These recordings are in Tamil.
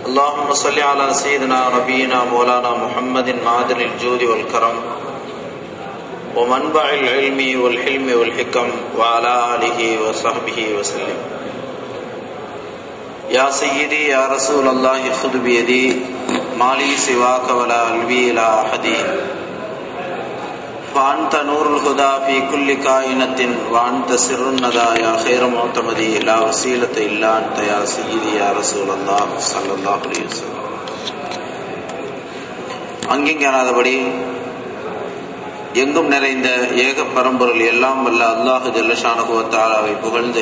اللهم صل على سيدنا نبينا مولانا محمد معدن الجود والكرم ومنبع العلم والحلم والحكم وعلى آله وصحبه وسلم يا سيدي يا رسول الله خذ بيدي ما لي سواك ولا قلبي إلى أحد فأنت نور الهدى في كل كائنة وأنت سر الندى يا خير معتمدي لا وسيلة إلا أنت يا سيدي يا رسول الله صلى الله عليه وسلم அங்கிங்கனாதபடி எங்கும் நிறைந்த ஏக பரம்பொருள் எல்லாம் வல்ல அல்லாஹு ஜல்லஷானுகுவத்தாலாவை புகழ்ந்து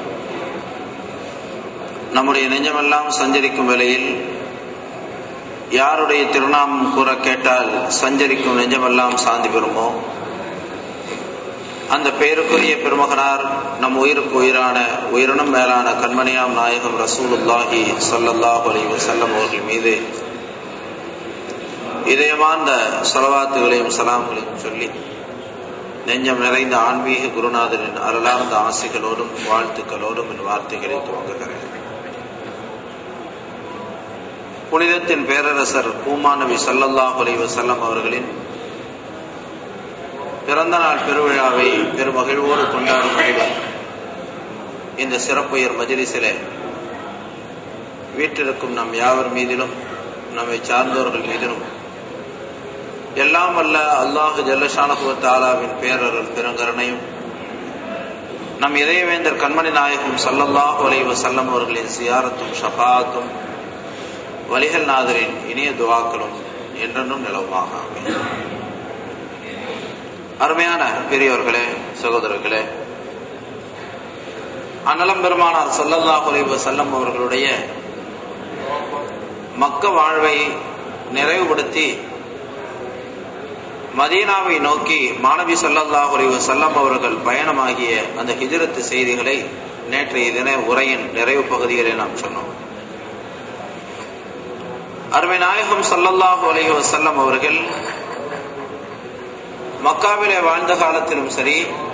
நம்முடைய நெஞ்சமெல்லாம் சஞ்சரிக்கும் வேளையில் யாருடைய திருநாமம் கூற கேட்டால் சஞ்சரிக்கும் நெஞ்சமெல்லாம் சாந்தி பெறுமோ அந்த பெயருக்குரிய பெருமகனார் நம் உயிருக்கு உயிரான உயிரினும் மேலான கண்மணியாம் நாயகம் ரசூலுல்லாஹி சல்லல்லாஹ் அலி வசல்லம் அவர்கள் மீது இதயமார்ந்த செலவாத்துகளையும் சலாம்களையும் சொல்லி நெஞ்சம் நிறைந்த ஆன்மீக குருநாதரின் அருளார்ந்த ஆசைகளோடும் வாழ்த்துக்களோடும் என் வார்த்தைகளை துவங்குகிறேன் புனிதத்தின் பேரரசர் பூமாநபி சல்லல்லாஹ் அலைவசல்லம் அவர்களின் பிறந்த நாள் பெருவிழாவை பெருமகிழ்வோடு கொண்டாடும் வகையில் இந்த சிறப்புயர் மஜிலிசிலே வீட்டிருக்கும் நம் யாவர் மீதிலும் நம்மை சார்ந்தவர்கள் மீதிலும் எல்லாம் வல்ல அல்லாஹு ஜல்லஷானகுவத் ஆலாவின் பேரருள் பெருங்கருணையும் நம் இதயவேந்தர் கண்மணி நாயகம் சல்லல்லாஹு அலைவ செல்லம் அவர்களின் சியாரத்தும் ஷபாத்தும் வலிகள் நாதரின் இனிய துவாக்களும் என்றென்றும் நிலவுமாக அருமையான பெரியவர்களே சகோதரர்களே அன்னலம் பெருமானார் சல்லல்லாஹ் அலைவ செல்லம் அவர்களுடைய மக்க வாழ்வை நிறைவுபடுத்தி மதீனாவை நோக்கி மாணவி சல்லல்லாஹ் அலைவ செல்லம் அவர்கள் பயணமாகிய அந்த ஹிஜரத்து செய்திகளை நேற்றைய தின உரையின் நிறைவு பகுதிகளை நாம் சொன்னோம் அருமை நாயகம் சல்லல்லாஹு அலைஹி வசல்லம் அவர்கள் மக்காவிலே வாழ்ந்த காலத்திலும் சரி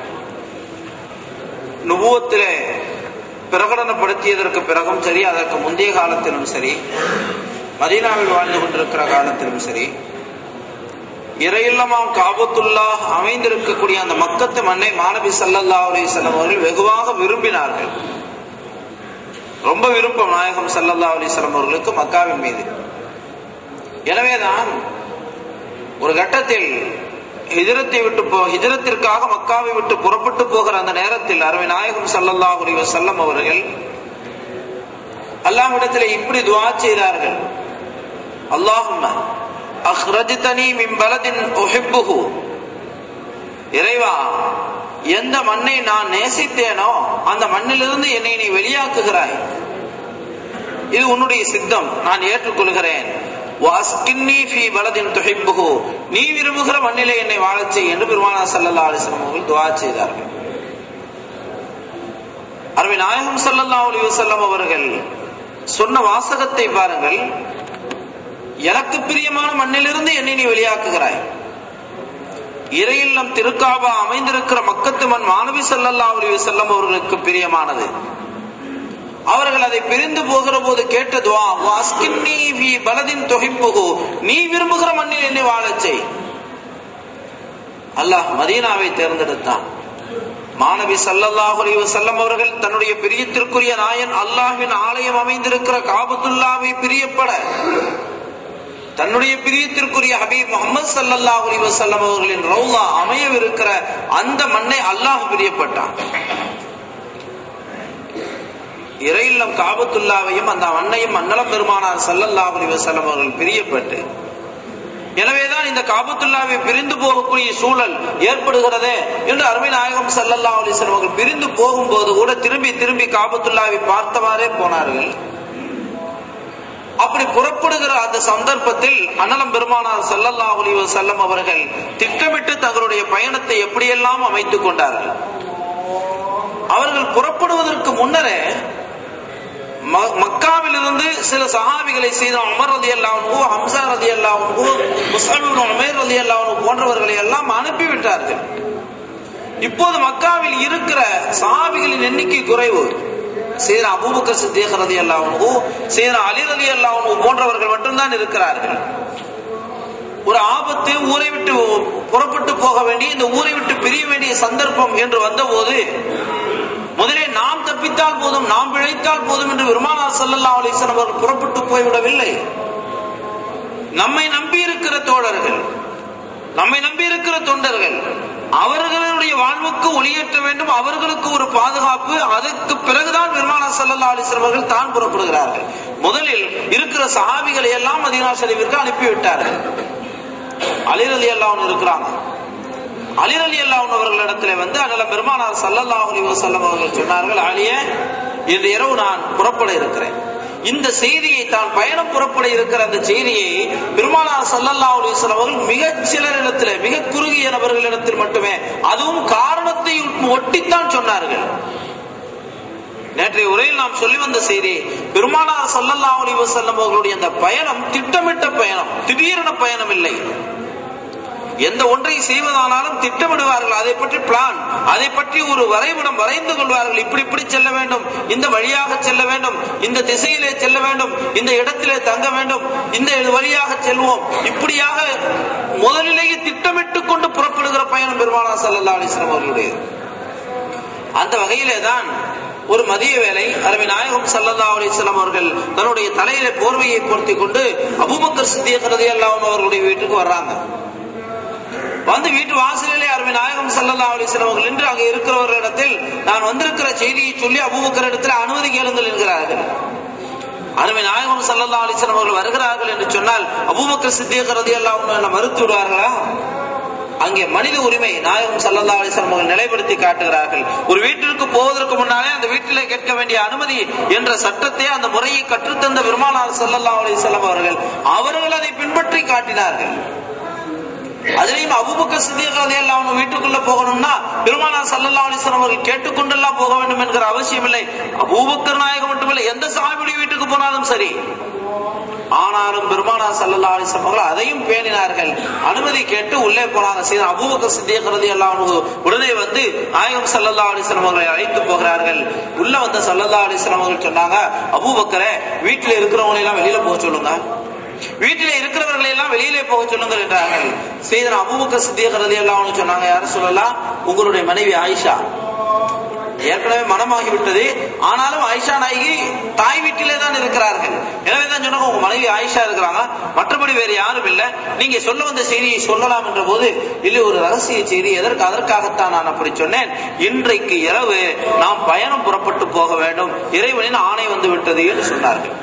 நுபுவத்திலே பிரகடனப்படுத்தியதற்கு பிறகும் சரி அதற்கு முந்தைய காலத்திலும் சரி மதீனாவில் வாழ்ந்து கொண்டிருக்கிற காலத்திலும் சரி இறையில்லமாம் காபத்துல்லா அமைந்திருக்கக்கூடிய அந்த மக்கத்து மண்ணை மாணவி சல்லல்லா அலிசல்லம் அவர்கள் வெகுவாக விரும்பினார்கள் ரொம்ப விருப்பம் நாயகம் சல்லல்லா அலிஸ்லாம் அவர்களுக்கு மக்காவின் மீது எனவேதான் ஒரு கட்டத்தில் ஹிஜரத்தை விட்டு போ ஹிஜரத்திற்காக மக்காவை விட்டு புறப்பட்டு போகிற அந்த நேரத்தில் அருமை நாயகம் சல்லல்லாஹ் அலி வசல்லம் அவர்கள் அல்லாஹ்விடத்தில் இப்படி துவா செய்தார்கள் அல்லாஹும் அஹ்ரஜ்தனி மின் பலதின் உஹிப்புஹு இறைவா எந்த மண்ணை நான் நேசித்தேனோ அந்த மண்ணிலிருந்து என்னை நீ வெளியாக்குகிறாய் இது உன்னுடைய சித்தம் நான் ஏற்றுக்கொள்கிறேன் நீ விரும்புகிற மண்ணிலே என்னை வாழச் செய் என்று பெருமானா சல்லல்லா அலிஸ்லாம் அவர்கள் துவா செய்தார்கள் அருமை நாயகம் சல்லல்லா அலி வசல்லம் அவர்கள் சொன்ன வாசகத்தை பாருங்கள் எனக்கு பிரியமான மண்ணிலிருந்து என்னை நீ வெளியாக்குகிறாய் இறையில்லம் திருக்காபா அமைந்திருக்கிற மக்கத்து மண் மாணவி சல்லல்லா அலி வசல்லம் அவர்களுக்கு பிரியமானது அவர்கள் அதை பிரிந்து போகிற போது கேட்ட துவா பலதின் தொகைப்புகு நீ விரும்புகிற மண்ணில் என்னை வாழச் செய் அல்லாஹ் மதீனாவை தேர்ந்தெடுத்தான் மாணவி சல்லல்லாஹ் அலி வசல்லம் அவர்கள் தன்னுடைய பிரியத்திற்குரிய நாயன் அல்லாஹின் ஆலயம் அமைந்திருக்கிற காபத்துல்லாவை பிரியப்பட தன்னுடைய பிரியத்திற்குரிய ஹபீப் முகமது சல்லல்லாஹ் அலி வசல்லம் அவர்களின் ரவுலா அமையவிருக்கிற அந்த மண்ணை அல்லாஹ் பிரியப்பட்டான் இறையில்லம் காபத்துல்லாவையும் அந்த மண்ணையும் மன்னலம் பெருமானார் சல்லல்லா அலி வசல்லம் அவர்கள் பிரியப்பட்டு எனவேதான் இந்த காபத்துல்லாவை பிரிந்து போகக்கூடிய சூழல் ஏற்படுகிறதே என்று அருமை நாயகம் சல்லல்லா அலிஸ்லம் அவர்கள் பிரிந்து போகும்போது கூட திரும்பி திரும்பி காபத்துல்லாவை பார்த்தவாறே போனார்கள் அப்படி புறப்படுகிற அந்த சந்தர்ப்பத்தில் அனலம் பெருமானார் சல்லல்லா அலி வசல்லம் அவர்கள் திட்டமிட்டு தங்களுடைய பயணத்தை எப்படியெல்லாம் அமைத்துக் கொண்டார்கள் அவர்கள் புறப்படுவதற்கு முன்னரே மக்காவிலிருந்து சில சஹாபிகளை செய்த அமர் ரதி அல்லாவுக்கு ஹம்சா ரதி அல்லாவுக்கு முஸ்லிம் உமேர் ரதி அல்லாவுக்கு போன்றவர்களை எல்லாம் அனுப்பிவிட்டார்கள் இப்போது மக்காவில் இருக்கிற சஹாபிகளின் எண்ணிக்கை குறைவு சேர அபூபக்கர் சித்திக் ரதி அல்லாஹு சேர அலி ரதி அல்லாஹு போன்றவர்கள் மட்டும்தான் இருக்கிறார்கள் ஒரு ஆபத்து ஊரை விட்டு புறப்பட்டு போக வேண்டிய இந்த ஊரை விட்டு பிரிய வேண்டிய சந்தர்ப்பம் என்று வந்தபோது முதலே நாம் தப்பித்தால் போதும் நாம் பிழைத்தால் போதும் என்று பெருமானார் ஸல்லல்லாஹு அலைஹி வஸல்லம் அவர்கள் புறப்பட்டு போய்விடவில்லை நம்மை நம்பி இருக்கிற தோழர்கள் நம்மை நம்பி இருக்கிற தொண்டர்கள் அவர்களுடைய வாழ்வுக்கு ஒளியேற்ற வேண்டும் அவர்களுக்கு ஒரு பாதுகாப்பு அதற்கு பிறகுதான் பெருமானா ஸல்லல்லாஹு அலைஹி வஸல்லம் அவர்கள் தான் புறப்படுகிறார்கள் முதலில் இருக்கிற சஹாபிகளை எல்லாம் மதீனா ஷரீஃபிற்கு அனுப்பிவிட்டார்கள் அலி ரலியல்லாஹு அன்ஹு இருக்கிறாங்க அலி ரலியல்லாஹு அன்ஹு அவர்களிடத்தில் வந்து அண்ணல பெருமானார் ஸல்லல்லாஹு அலைஹி வஸல்லம் அவர்கள் சொன்னார்கள் அலியே இன்று இரவு நான் புறப்பட இருக்கிறேன் இந்த செய்தியை தான் பயணம் புறப்பட இருக்கிற அந்த செய்தியை பெருமானார் ஸல்லல்லாஹு அலைஹி வஸல்லம் அவர்கள் மிக சிலரிடத்தில் மிக குறுகிய நபர்களிடத்தில் மட்டுமே அதுவும் காரணத்தை ஒட்டித்தான் சொன்னார்கள் நேற்றைய உரையில் நாம் சொல்லி வந்த செய்தி பெருமானார் ஸல்லல்லாஹு அலைஹி வஸல்லம் அவர்களுடைய அந்த பயணம் திட்டமிட்ட பயணம் திடீரென பயணம் இல்லை எந்த ஒன்றை செய்வதானாலும் திட்டமிடுவார்கள் அதை பற்றி பிளான் அதை பற்றி ஒரு வரைபடம் வரைந்து கொள்வார்கள் இப்படி இப்படி செல்ல வேண்டும் இந்த வழியாக செல்ல வேண்டும் இந்த திசையிலே செல்ல வேண்டும் இந்த இடத்திலே தங்க வேண்டும் இந்த வழியாக செல்வோம் இப்படியாக முதலிலேயே திட்டமிட்டு கொண்டு புறப்படுகிற பயணம் பெருமானா சல்லல்லா அலிஸ்லாம் அவர்களுடைய அந்த வகையிலே தான் ஒரு மதிய வேலை அரபி நாயகம் சல்லல்லா அலிஸ்லாம் அவர்கள் தன்னுடைய தலையில போர்வையை பொருத்தி கொண்டு அபுபக்கர் சித்திய ரலியல்லாஹு அன்ஹு அவர்களுடைய வீட்டுக்கு வர்றாங்க வந்து வீட்டு வாசலிலே அருமை நாயகம் சல்லல்லா அலிஸ்லாம் அவர்கள் என்று அங்கே இருக்கிறவர்களிடத்தில் நான் வந்திருக்கிற செய்தியை சொல்லி அபூபக்கர் இடத்தில் அனுமதி கேளுங்கள் என்கிறார்கள் அருமை நாயகம் சல்லல்லா அலிஸ்லாம் அவர்கள் வருகிறார்கள் என்று சொன்னால் அபூபக்கர் சித்தியக் ரலியல்லாஹு அன்ஹு என்ன மறுத்து விடுவார்களா அங்கே மனித உரிமை நாயகம் சல்லல்லா அலிஸ்லாம் அவர்கள் நிலைப்படுத்தி காட்டுகிறார்கள் ஒரு வீட்டிற்கு போவதற்கு முன்னாலே அந்த வீட்டிலே கேட்க வேண்டிய அனுமதி என்ற சட்டத்தை அந்த முறையை கற்றுத்தந்த பெருமானார் சல்லல்லா அலிஸ்லாம் அவர்கள் அவர்கள் அதை பின்பற்றி காட்டினார்கள் அதுலயும் அபுபக்க சித்தியகாதே எல்லாம் அவங்க வீட்டுக்குள்ள போகணும்னா பெருமானார் சல்லல்லா அலிஸ்லாம் அவர்கள் கேட்டுக்கொண்டெல்லாம் போக வேண்டும் என்கிற அவசியம் இல்லை அபூபக்கர் நாயகம் மட்டுமில்லை எந்த சாமியுடைய வீட்டுக்கு போனாலும் சரி ஆனாலும் பெருமானார் சல்லல்லா அலிஸ்லாம் அவர்கள் அதையும் பேணினார்கள் அனுமதி கேட்டு உள்ளே போனாங்க சரி அபூபக்கர் சித்தியகிறது எல்லாம் உடனே வந்து நாயகம் சல்லல்லா அலிஸ்லாம் அவர்களை அழைத்து போகிறார்கள் உள்ள வந்த சல்லல்லா அலிஸ்லாம் அவர்கள் சொன்னாங்க அபூபக்கரை வீட்டுல இருக்கிறவங்களை எல்லாம் வெளியில போக சொல்லுங்க வீட்டில இருக்கிறவர்களை எல்லாம் வெளியிலே போக சொல்லுங்கள் என்றார்கள் செய்தன அபூபக்க சித்தியகிறது எல்லாம் சொன்னாங்க யாரும் சொல்லலாம் உங்களுடைய மனைவி ஆயிஷா ஏற்கனவே மனமாகி விட்டது ஆனாலும் ஆயிஷா நாயகி தாய் வீட்டிலே தான் இருக்கிறார்கள் எனவே தான் சொன்னாங்க உங்க மனைவி ஆயிஷா இருக்கிறாங்க மற்றபடி வேற யாரும் இல்ல நீங்க சொல்ல வந்த செய்தியை சொல்லலாம் என்ற போது இல்லை ஒரு ரகசிய செய்தி எதற்கு அதற்காகத்தான் நான் அப்படி சொன்னேன் இன்றைக்கு இரவு நாம் பயணம் புறப்பட்டு போக வேண்டும் இறைவனின் ஆணை வந்து விட்டது என்று சொன்னார்கள்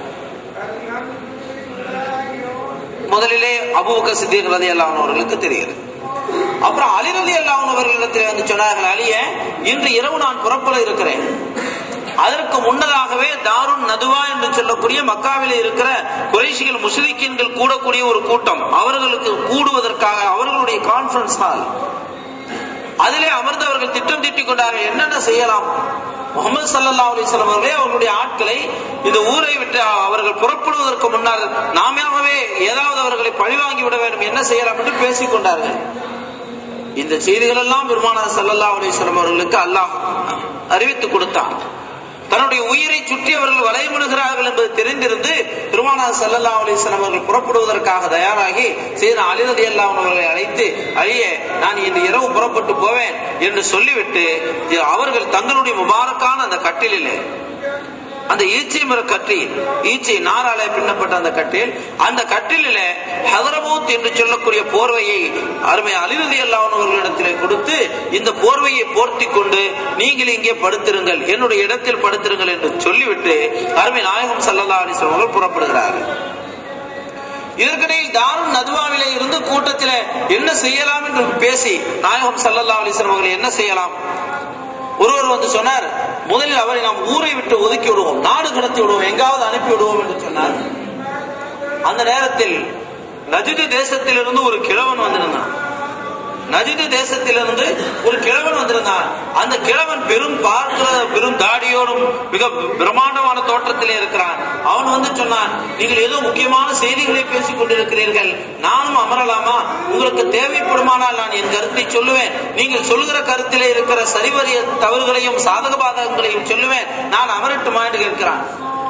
முதலிலே அபுபக்க சித்திக் ரதி அல்லாஹ் அவர்களுக்கு தெரிகிறது அப்புறம் அலி ரதி அல்லாஹ் அவர்களிடத்தில் வந்து சொன்னார்கள் அலிய இன்று இரவு நான் புறப்பட இருக்கிறேன் அதற்கு முன்னதாகவே தாருன் நதுவா என்று சொல்லக்கூடிய மக்காவில் இருக்கிற குறைஷிகள் முஸ்லிக்கீன்கள் கூடக்கூடிய ஒரு கூட்டம் அவர்களுக்கு கூடுவதற்காக அவர்களுடைய கான்பரன்ஸ் ஹால் அதிலே அமர்ந்தவர்கள் திட்டம் தீட்டிக் கொண்டார்கள் என்னென்ன செய்யலாம் முகமது சல்லா அலிஸ்லாம் அவர்களே அவர்களுடைய ஆட்களை இந்த ஊரை விட்டு அவர்கள் புறப்படுவதற்கு முன்னால் நாமாகவே ஏதாவது அவர்களை பழிவாங்கி விட வேண்டும் என்ன செய்யலாம் என்று பேசிக் கொண்டார்கள் இந்த செய்திகள் எல்லாம் பெருமானார் சல்லல்லா அலிஸ்லாம் அவர்களுக்கு அல்லாஹ் அறிவித்து கொடுத்தான் தன்னுடைய உயிரை சுற்றி அவர்கள் வலைமுழுகிறார்கள் என்பது தெரிந்திருந்து பெருமானார் சல்லல்லா அலிஸ்லாம் அவர்கள் புறப்படுவதற்காக தயாராகி செய்த அலிரதி அல்லாம் அவர்களை அழைத்து அழிய நான் இன்று இரவு புறப்பட்டு போவேன் என்று சொல்லிவிட்டு அவர்கள் தங்களுடைய முபாரக்கான அந்த கட்டிலே அந்த ஈச்சை மர கட்டில் ஈச்சை நாராலே பின்னப்பட்ட அந்த கட்டில் அந்த கட்டில ஹதரபூத் என்று சொல்லக்கூடிய போர்வையை அருமை அலிரதி அல்லாவர்களிடத்திலே கொடுத்து இந்த போர்வையை போர்த்தி கொண்டு நீங்கள் இங்கே படுத்திருங்கள் என்னுடைய இடத்தில் படுத்திருங்கள் என்று சொல்லிவிட்டு அருமை நாயகம் சல்லல்லா அலிஸ்லாம் அவர்கள் புறப்படுகிறார்கள் இதற்கிடையில் தாரும் நதுவாவிலே இருந்து கூட்டத்தில் என்ன செய்யலாம் என்று பேசி நாயகம் சல்லல்லா அலிஸ்லாம் அவர்கள் என்ன செய்யலாம் ஒருவர் வந்து சொன்னார் முதலில் அவரை நாம் ஊரை விட்டு ஒதுக்கி விடுவோம் நாடு கடத்தி விடுவோம் எங்காவது அனுப்பி விடுவோம் என்று சொன்னார் அந்த நேரத்தில் நஜிது தேசத்திலிருந்து ஒரு கிழவன் வந்திருந்தான் நஜிது தேசத்திலிருந்து ஒரு கிழவன் வந்திருந்தான் அந்த கிழவன் பெரும் பார்க்கிற பெரும் தாடியோடும் மிக பிரம்மாண்டமான தோற்றத்திலே இருக்கிறான் அவன் வந்து சொன்னான் நீங்கள் ஏதோ முக்கியமான செய்திகளை பேசிக் கொண்டிருக்கிறீர்கள் நானும் அமரலாமா உங்களுக்கு தேவைப்படுமானால் நான் என் கருத்தை சொல்லுவேன் நீங்கள் சொல்லுகிற கருத்திலே இருக்கிற சரிவரிய தவறுகளையும் சாதக பாதகங்களையும் சொல்லுவேன் நான் அமரட்டுமா என்று கேட்கிறான்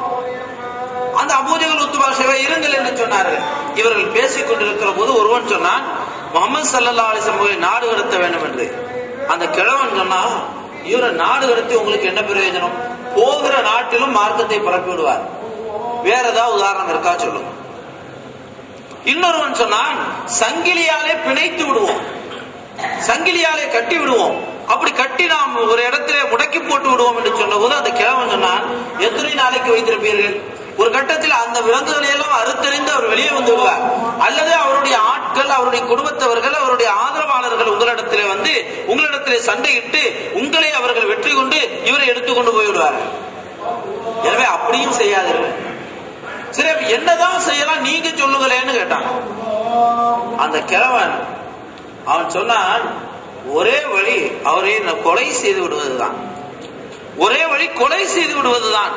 அந்த அபூஜகள் உத்துபாஷவை இருங்கள் என்று சொன்னார்கள் இவர்கள் பேசிக் கொண்டிருக்கிற போது ஒருவன் சொன்னான் முகமது சல்லா அலிசம்பவை நாடு கடத்த வேண்டும் என்று அந்த கிழவன் சொன்னா இவரை நாடு கடத்தி உங்களுக்கு என்ன பிரயோஜனம் போகிற நாட்டிலும் மார்க்கத்தை பரப்பி விடுவார் வேற ஏதாவது உதாரணம் இருக்கா சொல்லுங்க இன்னொருவன் சொன்னான் சங்கிலியாலே பிணைத்து விடுவோம் சங்கிலியாலே கட்டி விடுவோம் அப்படி கட்டி நாம் ஒரு இடத்திலே முடக்கி போட்டு விடுவோம் என்று சொன்னபோது அந்த கிழவன் சொன்னான் எத்தனை நாளைக்கு வைத்திருப்பீர்கள் ஒரு கட்டத்தில் அந்த விலங்குகளை எல்லாம் அறுத்தறிந்து அவர் வெளியே வந்து விடுவார் அல்லது அவருடைய ஆட்கள் அவருடைய குடும்பத்தவர்கள் அவருடைய ஆதரவாளர்கள் உங்களிடத்திலே வந்து உங்களிடத்திலே சண்டையிட்டு உங்களை அவர்கள் வெற்றி கொண்டு இவரை எடுத்துக்கொண்டு போய் விடுவார்கள் எனவே அப்படியும் செய்யாதீர்கள் சரி அப்ப என்னதான் செய்யலாம் நீங்க சொல்லுங்களேன்னு கேட்டான் அந்த கிழவன் அவன் சொன்னான் ஒரே வழி அவரை கொலை செய்து விடுவதுதான் ஒரே வழி கொலை செய்து விடுவதுதான்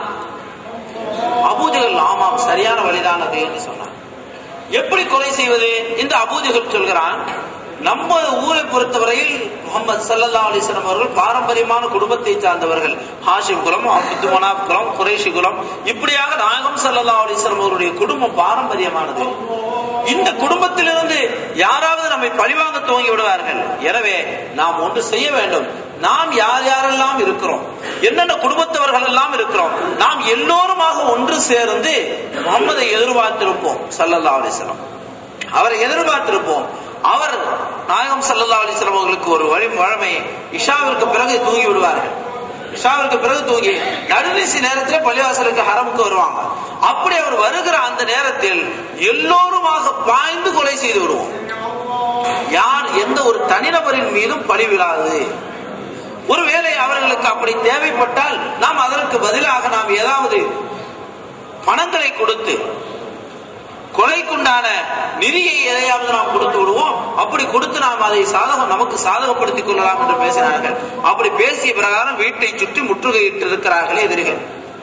அபூஜகள் ஆமாம் சரியான வழிதான் அது என்று சொன்னான் எப்படி கொலை செய்வது இந்த அபூஜகள் சொல்கிறான் நம்ம ஊரை பொறுத்தவரையில் முகமது சல்லா அலிஸ்லாம் அவர்கள் பாரம்பரியமான குடும்பத்தை சார்ந்தவர்கள் ஹாஷிம் குலம் அப்து மனாப் குலம் குறைஷி குலம் இப்படியாக நாயகம் சல்லா அலிஸ்லாம் அவருடைய குடும்பம் பாரம்பரியமானது இந்த குடும்பத்திலிருந்து யாராவது நம்மை பழிவாங்க துவங்கி விடுவார்கள் எனவே நாம் ஒன்று செய்ய வேண்டும் நாம் யார் யாரெல்லாம் இருக்கிறோம் என்னென்ன குடும்பத்தவர்கள் எல்லாம் இருக்கிறோம் நாம் எல்லோருமாக ஒன்று சேர்ந்து முகம்மதை எதிர்பார்த்திருப்போம் சல்லல்லா அலிஸ்லாம் அவரை எதிர்பார்த்திருப்போம் அவர் நாயகம் சல்லல்லா அலிஸ்லாம் அவர்களுக்கு ஒரு வழி வழமை இஷாவிற்கு பிறகு தூங்கி விடுவார்கள் இஷாவிற்கு பிறகு தூங்கி நடுநிசி நேரத்தில் பள்ளிவாசலுக்கு ஹரமுக்கு வருவாங்க அப்படி அவர் வருகிற அந்த நேரத்தில் எல்லோருமாக பாய்ந்து கொலை செய்து விடுவோம் யார் எந்த ஒரு தனிநபரின் மீதும் பழி விழாது ஒருவேளை அவர்களுக்கு அப்படி தேவைப்பட்டால் நாம் அதற்கு பதிலாக நாம் ஏதாவது பணங்களை கொடுத்து கொலைக்குண்டான நிதியை எதையாவது நாம் கொடுத்து விடுவோம் அப்படி கொடுத்து நாம் அதை சாதகம் நமக்கு சாதகப்படுத்திக் கொள்ளலாம் என்று பேசினார்கள் அப்படி பேசிய பிரகாரம் வீட்டை சுற்றி முற்றுகையிட்டு இருக்கிறார்களே எதிரிகள்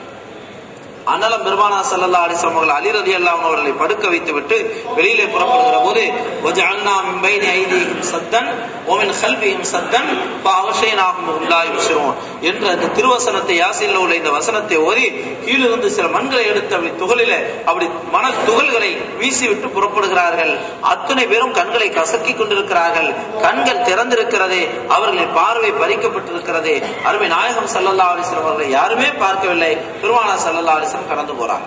அனலம் பெருமானா சல்லல்லா அலிஸ்லாம் அவர்கள் அலி ரதி அல்லாம் அவர்களை படுக்க வைத்து விட்டு வெளியிலே புறப்படுகிற போது وجعلنا من بين ايديهم سدا ومن خلفهم سدا فاغشيناهم لا يبصرون என்ற அந்த திருவசனத்தை யாசில் உள்ள இந்த வசனத்தை ஓதி கீழிருந்து சில மண்களை எடுத்து அப்படி துகளில அப்படி மணல் துகள்களை வீசிவிட்டு புறப்படுகிறார்கள் அத்தனை பேரும் கண்களை கசக்கி கொண்டிருக்கிறார்கள் கண்கள் திறந்திருக்கிறது அவர்களின் பார்வை பறிக்கப்பட்டிருக்கிறது அருமை நாயகம் சல்லல்லா அலிஸ்லாம் அவர்களை யாருமே பார்க்கவில்லை பெருமானா சல்லல்லா அலிஸ்லாம் கடந்து போறாங்க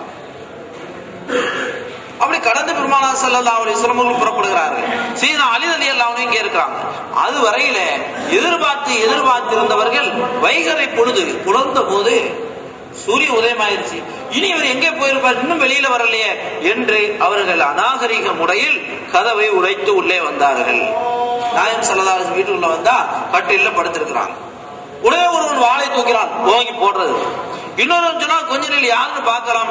அப்படி கடந்து பெருமானா சல்லல்லா அலிஸ்லாம் அவர்கள் புறப்படுகிறார்கள் சீனா அலி அலி அல்லாவும் இங்க இருக்கிறாங்க அது வரையில எதிர்பார்த்து எதிர்பார்த்திருந்தவர்கள் வைகரை பொழுது புலர்ந்த போது சூரிய உதயமாயிருச்சு இனி இவர் எங்கே போயிருப்பார் இன்னும் வெளியில வரலையே என்று அவர்கள் அநாகரிக முறையில் கதவை உடைத்து உள்ளே வந்தார்கள் நாயம் சல்லதாஸ் வீட்டுக்குள்ள வந்தா கட்டில படுத்திருக்கிறாங்க உடனே ஒருவன் வாளை தூக்கிறான் ஓங்கி போடுறது இன்னொரு சொன்னா கொஞ்ச நேரம் யாருன்னு பார்க்கலாம்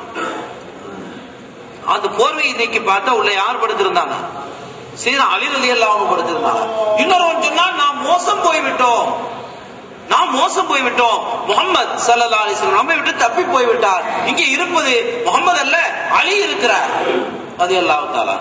அந்த போர்வையை நீக்கி பார்த்தா உள்ள யார் படுத்திருந்தாங்க சீனா அலிரலி எல்லாம் படுத்திருந்தாங்க இன்னொருவன் சொன்னா நாம் மோசம் போய்விட்டோம் நாம் மோசம் போய்விட்டோம் முகமது சல்லா அலிஸ்லாம் நம்மை விட்டு தப்பி போய்விட்டார் இங்கே இருப்பது முகமது அல்ல அலி இருக்கிறார் அது அல்லாஹாலா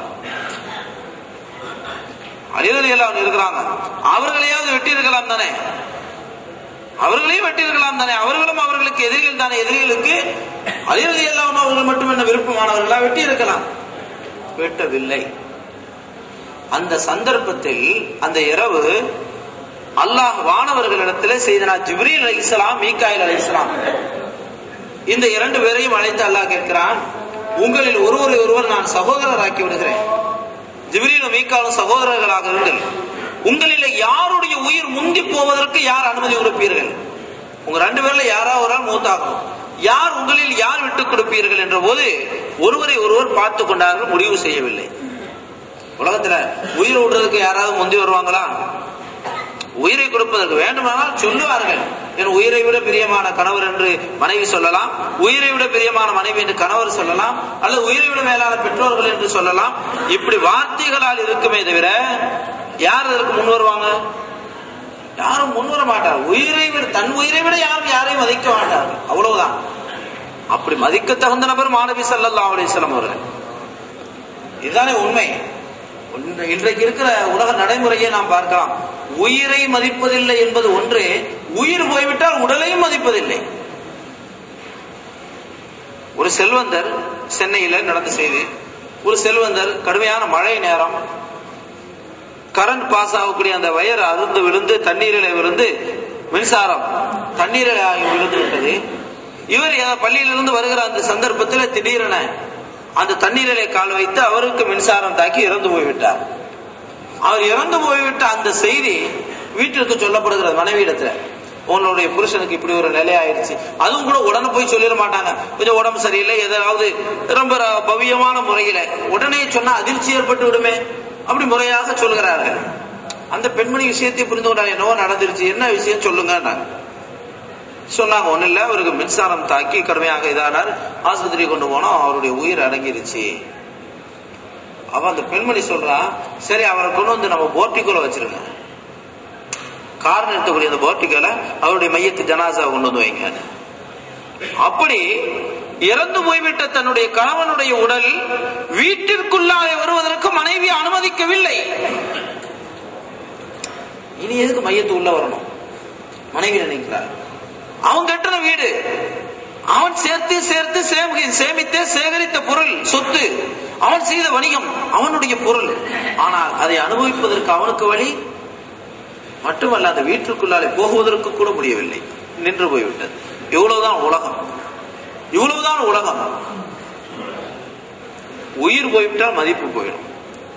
அலிரலி எல்லாம் இருக்கிறாங்க அவர்களையாவது வெட்டி இருக்கலாம் தானே அவர்களையும் வெட்டி இருக்கலாம் தானே அவர்களும் அவர்களுக்கு எதிரிகள் தானே எதிரிகளுக்கு அலிரலி எல்லாம் அவர்கள் மட்டும் என்ன விருப்பமானவர்களா வெட்டி இருக்கலாம் வெட்டவில்லை அந்த சந்தர்ப்பத்தில் அந்த இரவு அல்லாஹ் வானவர்களிடத்தில் செய்தனா ஜிப்ரீல் அலி இஸ்லாம் மீகாயில் அலி இஸ்லாம் இந்த இரண்டு பேரையும் அழைத்து அல்லாஹ் கேட்கிறான் உங்களில் ஒருவரை ஒருவர் நான் சகோதரராக்கி விடுகிறேன் ஜிப்ரீலும் மீக்காலும் சகோதரர்களாக இருங்கள் உங்களில் யாருடைய உயிர் முந்தி போவதற்கு யார் அனுமதி கொடுப்பீர்கள் உங்க ரெண்டு பேர்ல யாராவது ஒரு ஆள் மூத்தாகணும் யார் உங்களில் யார் விட்டுக் கொடுப்பீர்கள் என்ற போது ஒருவரை ஒருவர் பார்த்து கொண்டார்கள் முடிவு செய்யவில்லை உலகத்துல உயிர் விடுறதுக்கு யாராவது முந்தி வருவாங்களா உயிரை கொடுப்பதற்கு வேண்டுமானால் சொல்லுவார்கள் என் உயிரை விட பிரியமான கணவர் என்று மனைவி சொல்லலாம் உயிரை விட பிரியமான மனைவி என்று கணவர் சொல்லலாம் அல்லது உயிரை விட மேலான பெற்றோர்கள் என்று சொல்லலாம் இப்படி வார்த்தைகளால் இருக்குமே தவிர யார் இதற்கு முன் வருவாங்க யாரும் முன் வர மாட்டார் உயிரை விட தன் உயிரை விட யாரும் யாரையும் மதிக்க மாட்டார்கள் அவ்வளவுதான் அப்படி மதிக்க தகுந்த நபர் மாணவி சல்லல்லா அலிஸ்லாம் அவர்கள் இதுதானே உண்மை இன்று- இன்றைக்கு இருக்கிற உலக நடைமுறையை நாம் பார்க்கலாம் உயிரை மதிப்பதில்லை என்பது ஒன்று உயிர் போய்விட்டால் உடலையும் மதிப்பதில்லை ஒரு செல்வந்தர் சென்னையில நடந்த செய்தி ஒரு செல்வந்தர் கடுமையான மழை நேரம் கரண்ட் பாஸ் ஆகக்கூடிய அந்த வயர் அருந்து விழுந்து தண்ணீரில் விழுந்து மின்சாரம் தண்ணீரில் ஆகி விழுந்து விட்டது இவர் ஏதோ பள்ளியிலிருந்து வருகிற அந்த சந்தர்ப்பத்தில் திடீரென அந்த தண்ணீரிலே கால் வைத்து அவருக்கு மின்சாரம் தாக்கி இறந்து போய்விட்டார் அவர் இறந்து போய்விட்ட அந்த செய்தி வீட்டிற்கு சொல்லப்படுகிறது மனைவியிடத்துல உங்களுடைய புருஷனுக்கு இப்படி ஒரு நிலை ஆயிடுச்சு அதுவும் கூட உடனே போய் சொல்லிட மாட்டாங்க கொஞ்சம் உடம்பு சரியில்லை எதாவது ரொம்ப ர- பவ்யமான முறையில உடனே சொன்னா அதிர்ச்சி ஏற்பட்டு விடுமே அப்படி முறையாக சொல்கிறார்கள் அந்த பெண்மணி விஷயத்தை புரிந்து கொண்டாங்க என்னவோ நடந்துருச்சு என்ன விஷயம் சொல்லுங்க சொன்னாங்க ஒண்ணு இல்ல அவருக்கு மின்சாரம் தாக்கி கடுமையாக இதானார் ஆஸ்பத்திரி கொண்டு போனோம் அவருடைய உயிர் அடங்கிருச்சு அவ அந்த பெண்மணி சொல்றா சரி அவரை கொண்டு வந்து நம்ம போர்ட்டிக்குள்ள வச்சிருங்க கார் நிறுத்தக்கூடிய அந்த போர்ட்டிக்கல அவருடைய மையத்து ஜனாசா கொண்டு வந்து வைங்க அப்படி இறந்து போய்விட்ட தன்னுடைய கணவனுடைய உடல் வீட்டிற்குள்ளாக வருவதற்கு மனைவி அனுமதிக்கவில்லை இனி எதுக்கு மையத்து உள்ள வரணும் மனைவி நினைக்கிறார் அவன் கட்டின வீடு அவன் சேர்த்து சேர்த்து சேமி- சேமித்தே சேகரித்த பொருள் சொத்து அவன் செய்த வணிகம் அவனுடைய பொருள் ஆனால் அதை அனுபவிப்பதற்கு அவனுக்கு வழி மட்டுமல்ல அந்த வீட்டிற்குள்ளாலே போகுவதற்கு கூட முடியவில்லை நின்று போய்விட்டது இவ்வளவுதான் உலகம் இவ்வளவுதான் உலகம் உயிர் போய்விட்டால் மதிப்பு போயிடும்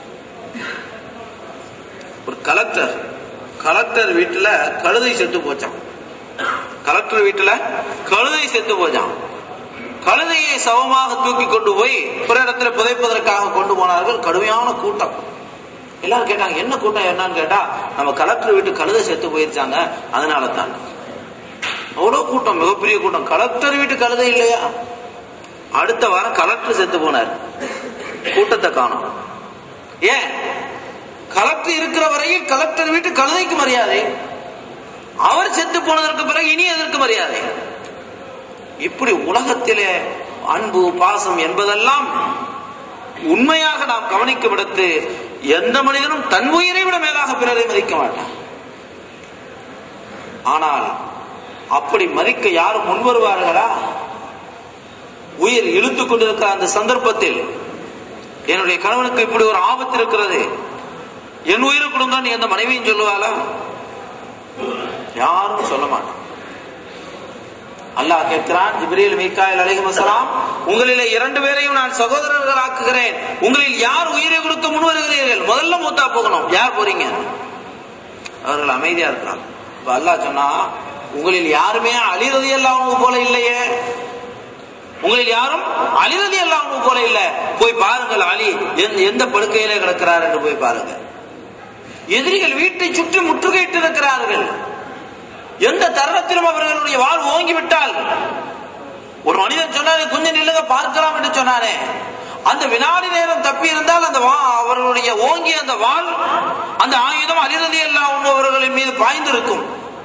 ஒரு கலெக்டர் கலெக்டர் வீட்டுல கழுதை செத்து போச்சான் கலெக்டர் வீட்டுல கழுதை செத்து போச்சான் கழுதையை சவமாக தூக்கி கொண்டு போய் ஒரு இடத்துல புதைப்பதற்காக கொண்டு போனார்கள் கடுமையான கூட்டம் எல்லாரும் கேட்டாங்க என்ன கூட்டம் என்னன்னு கேட்டா நம்ம கலெக்டர் வீட்டு கழுதை செத்து போயிருச்சாங்க அதனால தான் அவ்வளவு கூட்டம் மிகப்பெரிய கூட்டம் கலெக்டர் வீட்டு கழுதை இல்லையா அடுத்த வாரம் கலெக்டர் செத்து போனார் கூட்டத்தை காணோம் ஏன் கலெக்டர் இருக்கிற வரையில் கலெக்டர் வீட்டு கழுதைக்கு மரியாதை அவர் செத்து போனதற்கு பிறகு இனி எதற்கு மரியாதை இப்படி உலகத்திலே அன்பு பாசம் என்பதெல்லாம் உண்மையாக நாம் கவனிக்கும் இடத்து எந்த மனிதனும் தன் உயிரை விட மேலாக பிறரை மதிக்க மாட்டான் ஆனால் அப்படி மதிக்க யாரும் முன் வருவார்களா உயிர் இழுத்துக் கொண்டிருக்கிற அந்த சந்தர்ப்பத்தில் என்னுடைய கணவனுக்கு இப்படி ஒரு ஆபத்து இருக்கிறது என் உயிரை கொடுங்க நீ அந்த மனைவியும் சொல்லுவாளா யாரும் சொல்ல மாட்டான் அல்லாஹ் கேட்கிறான் ஜிப்ரீல் மீகாயில் அலைஹிஸ்ஸலாம் உங்களிலே இரண்டு பேரையும் நான் சகோதரர்கள் ஆக்குகிறேன் உங்களில் யார் உயிரை கொடுக்க முன் வருகிறீர்கள் முதல்ல மூத்தா போகணும் யார் போறீங்க அவர்கள் அமைதியா இருக்கிறாங்க இப்ப அல்லாஹ் சொன்னா உங்களில் யாருமே அழிறது எல்லாம் போல இல்லையே உங்களில் யாரும் அழிறது எல்லாம் போல இல்ல போய் பாருங்கள் அலி எந்த- எந்த படுக்கையிலே கிடக்கிறார் என்று போய் பாருங்க எதிரிகள் வீட்டை சுற்றி முற்றுகையிட்டு இருக்கிறார்கள் எந்த தருணத்திலும் அவர்களுடைய வாழ் ஓங்கி விட்டால் ஒரு மனிதன் சொன்னாரு கொஞ்சம் நில்லுங்க பார்க்கலாம் என்று சொன்னானே அந்த வினாடி நேரம் தப்பி இருந்தால் அந்த வா- அவர்களுடைய ஓங்கிய அந்த வாள் அந்த ஆயுதம் அலிரதி எல்லாம் அவர்களின் மீது பாய்ந்திருக்கும்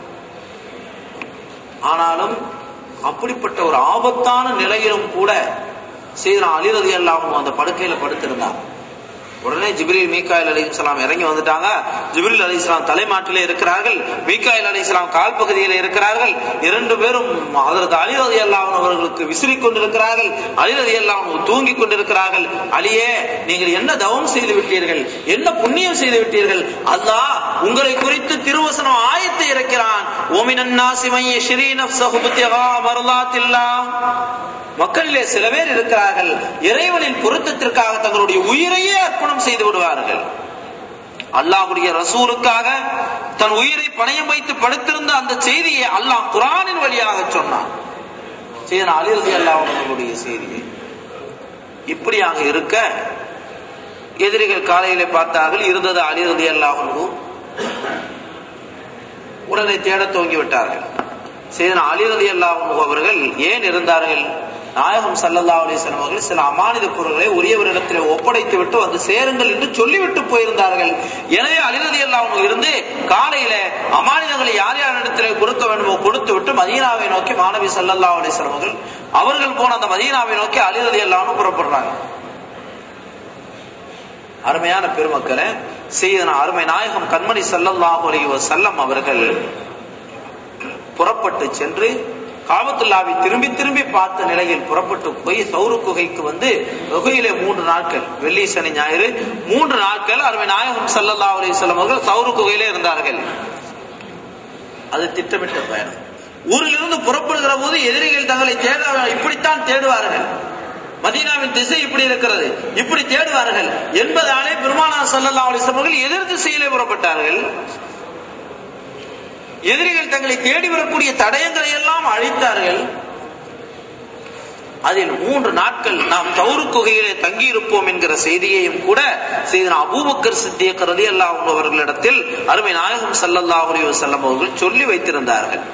ஆனாலும் அப்படிப்பட்ட ஒரு ஆபத்தான நிலையிலும் கூட செய்த அலிரதி எல்லாம் அந்த படுக்கையில படுத்திருந்தார் உடனே ஜிப்ரீல் மீகாயில் அலிஸ்லாம் இறங்கி வந்துட்டாங்க ஜிப்ரீல் அலிஸ்லாம் தலைமாட்டிலே இருக்கிறார்கள் மீகாயில் அலிஸ்லாம் கால் பகுதியில் இருக்கிறார்கள் இரண்டு பேரும் அதற்கு அலிரதி அல்லாஹ் அவர்களுக்கு விசிறி கொண்டிருக்கிறார்கள் அலிரதி அல்லாஹ் தூங்கி கொண்டிருக்கிறார்கள் அலியே நீங்கள் என்ன தவம் செய்து விட்டீர்கள் என்ன புண்ணியம் செய்து விட்டீர்கள் அல்லாஹ் உங்களை குறித்து திருவசனம் ஆயத்தை இறக்கிறான் ஓமினன் நாசிமைய ஸ்ரீ நப்சஹு புத்தியகா மருளாத்தில்லா மக்களிலே சில பேர் இருக்கிறார்கள் இறைவனின் பொருத்தத்திற்காக தங்களுடைய உயிரையே அர்ப்பணம் செய்து விடுவார்கள் அல்லாஹ்வுடைய ரசூலுக்காக தன் உயிரை பணயம் வைத்து படுத்திருந்த அந்த செய்தியை அல்லாஹ் குரானின் வழியாக சொன்னான் செய்தன அலிரதி அல்லாஹ் அவர்களுடைய செய்தியை இப்படியாக இருக்க எதிரிகள் காலையிலே பார்த்தார்கள் இருந்தது அலிரதி அல்லாஹ் உடனே தேடத் துவங்கி விட்டார்கள் செய்தன அலிரதி அல்லாஹ் அவர்கள் ஏன் இருந்தார்கள் நாயகம் சல்லல்லா அலிஸ்லாம் அவர்கள் சில அமானித பொருள்களை உரியவரிடத்தில் ஒப்படைத்து விட்டு வந்து சேருங்கள் என்று சொல்லிவிட்டு போயிருந்தார்கள் எனவே அலிரதி எல்லாம் இருந்து காலையில அமானிதங்களை யார் யார் இடத்துல கொடுக்க வேண்டுமோ கொடுத்து விட்டு மதீனாவை நோக்கி மாணவி சல்லல்லா அலிஸ்லாம் அவர்கள் அவர்கள் போன அந்த மதீனாவை நோக்கி அலிரதி எல்லாம் புறப்படுறாங்க அருமையான பெருமக்களை செய்தன அருமை நாயகம் கண்மணி சல்லல்லாஹு அலைஹி வஸல்லம் அவர்கள் புறப்பட்டு சென்று காபத்துல்லாவை திரும்பி திரும்பி பார்த்த நிலையில் புறப்பட்டு போய் சௌரு குகைக்கு வந்து குகையிலே மூன்று நாட்கள் வெள்ளி சனி ஞாயிறு மூன்று நாட்கள் அருமை நாயகம் சல்லல்லா அலிஸ்லாம் அவர்கள் சௌரு குகையிலே இருந்தார்கள் அது திட்டமிட்ட பயணம் ஊரிலிருந்து புறப்படுகிற போது எதிரிகள் தங்களை தேட இப்படித்தான் தேடுவார்கள் மதீனாவின் திசை இப்படி இருக்கிறது இப்படி தேடுவார்கள் என்பதாலே பெருமானா சல்லல்லா அலிஸ்லாம் அவர்கள் எதிர் திசையிலே புறப்பட்டார்கள் எதிரிகள் தங்களை தேடி வரக்கூடிய தடயங்களை எல்லாம் அழித்தார்கள் அதில் மூன்று நாட்கள் நாம் தௌரு குகையிலே தங்கியிருப்போம் என்கிற செய்தியையும் கூட செய்த அபூபக்கர் சித்தியக் ரதி அல்லாஹ் அவர்களிடத்தில் அருமை நாயகம் சல்லல்லாஹு அலைஹி வஸல்லம் அவர்கள் சொல்லி வைத்திருந்தார்கள்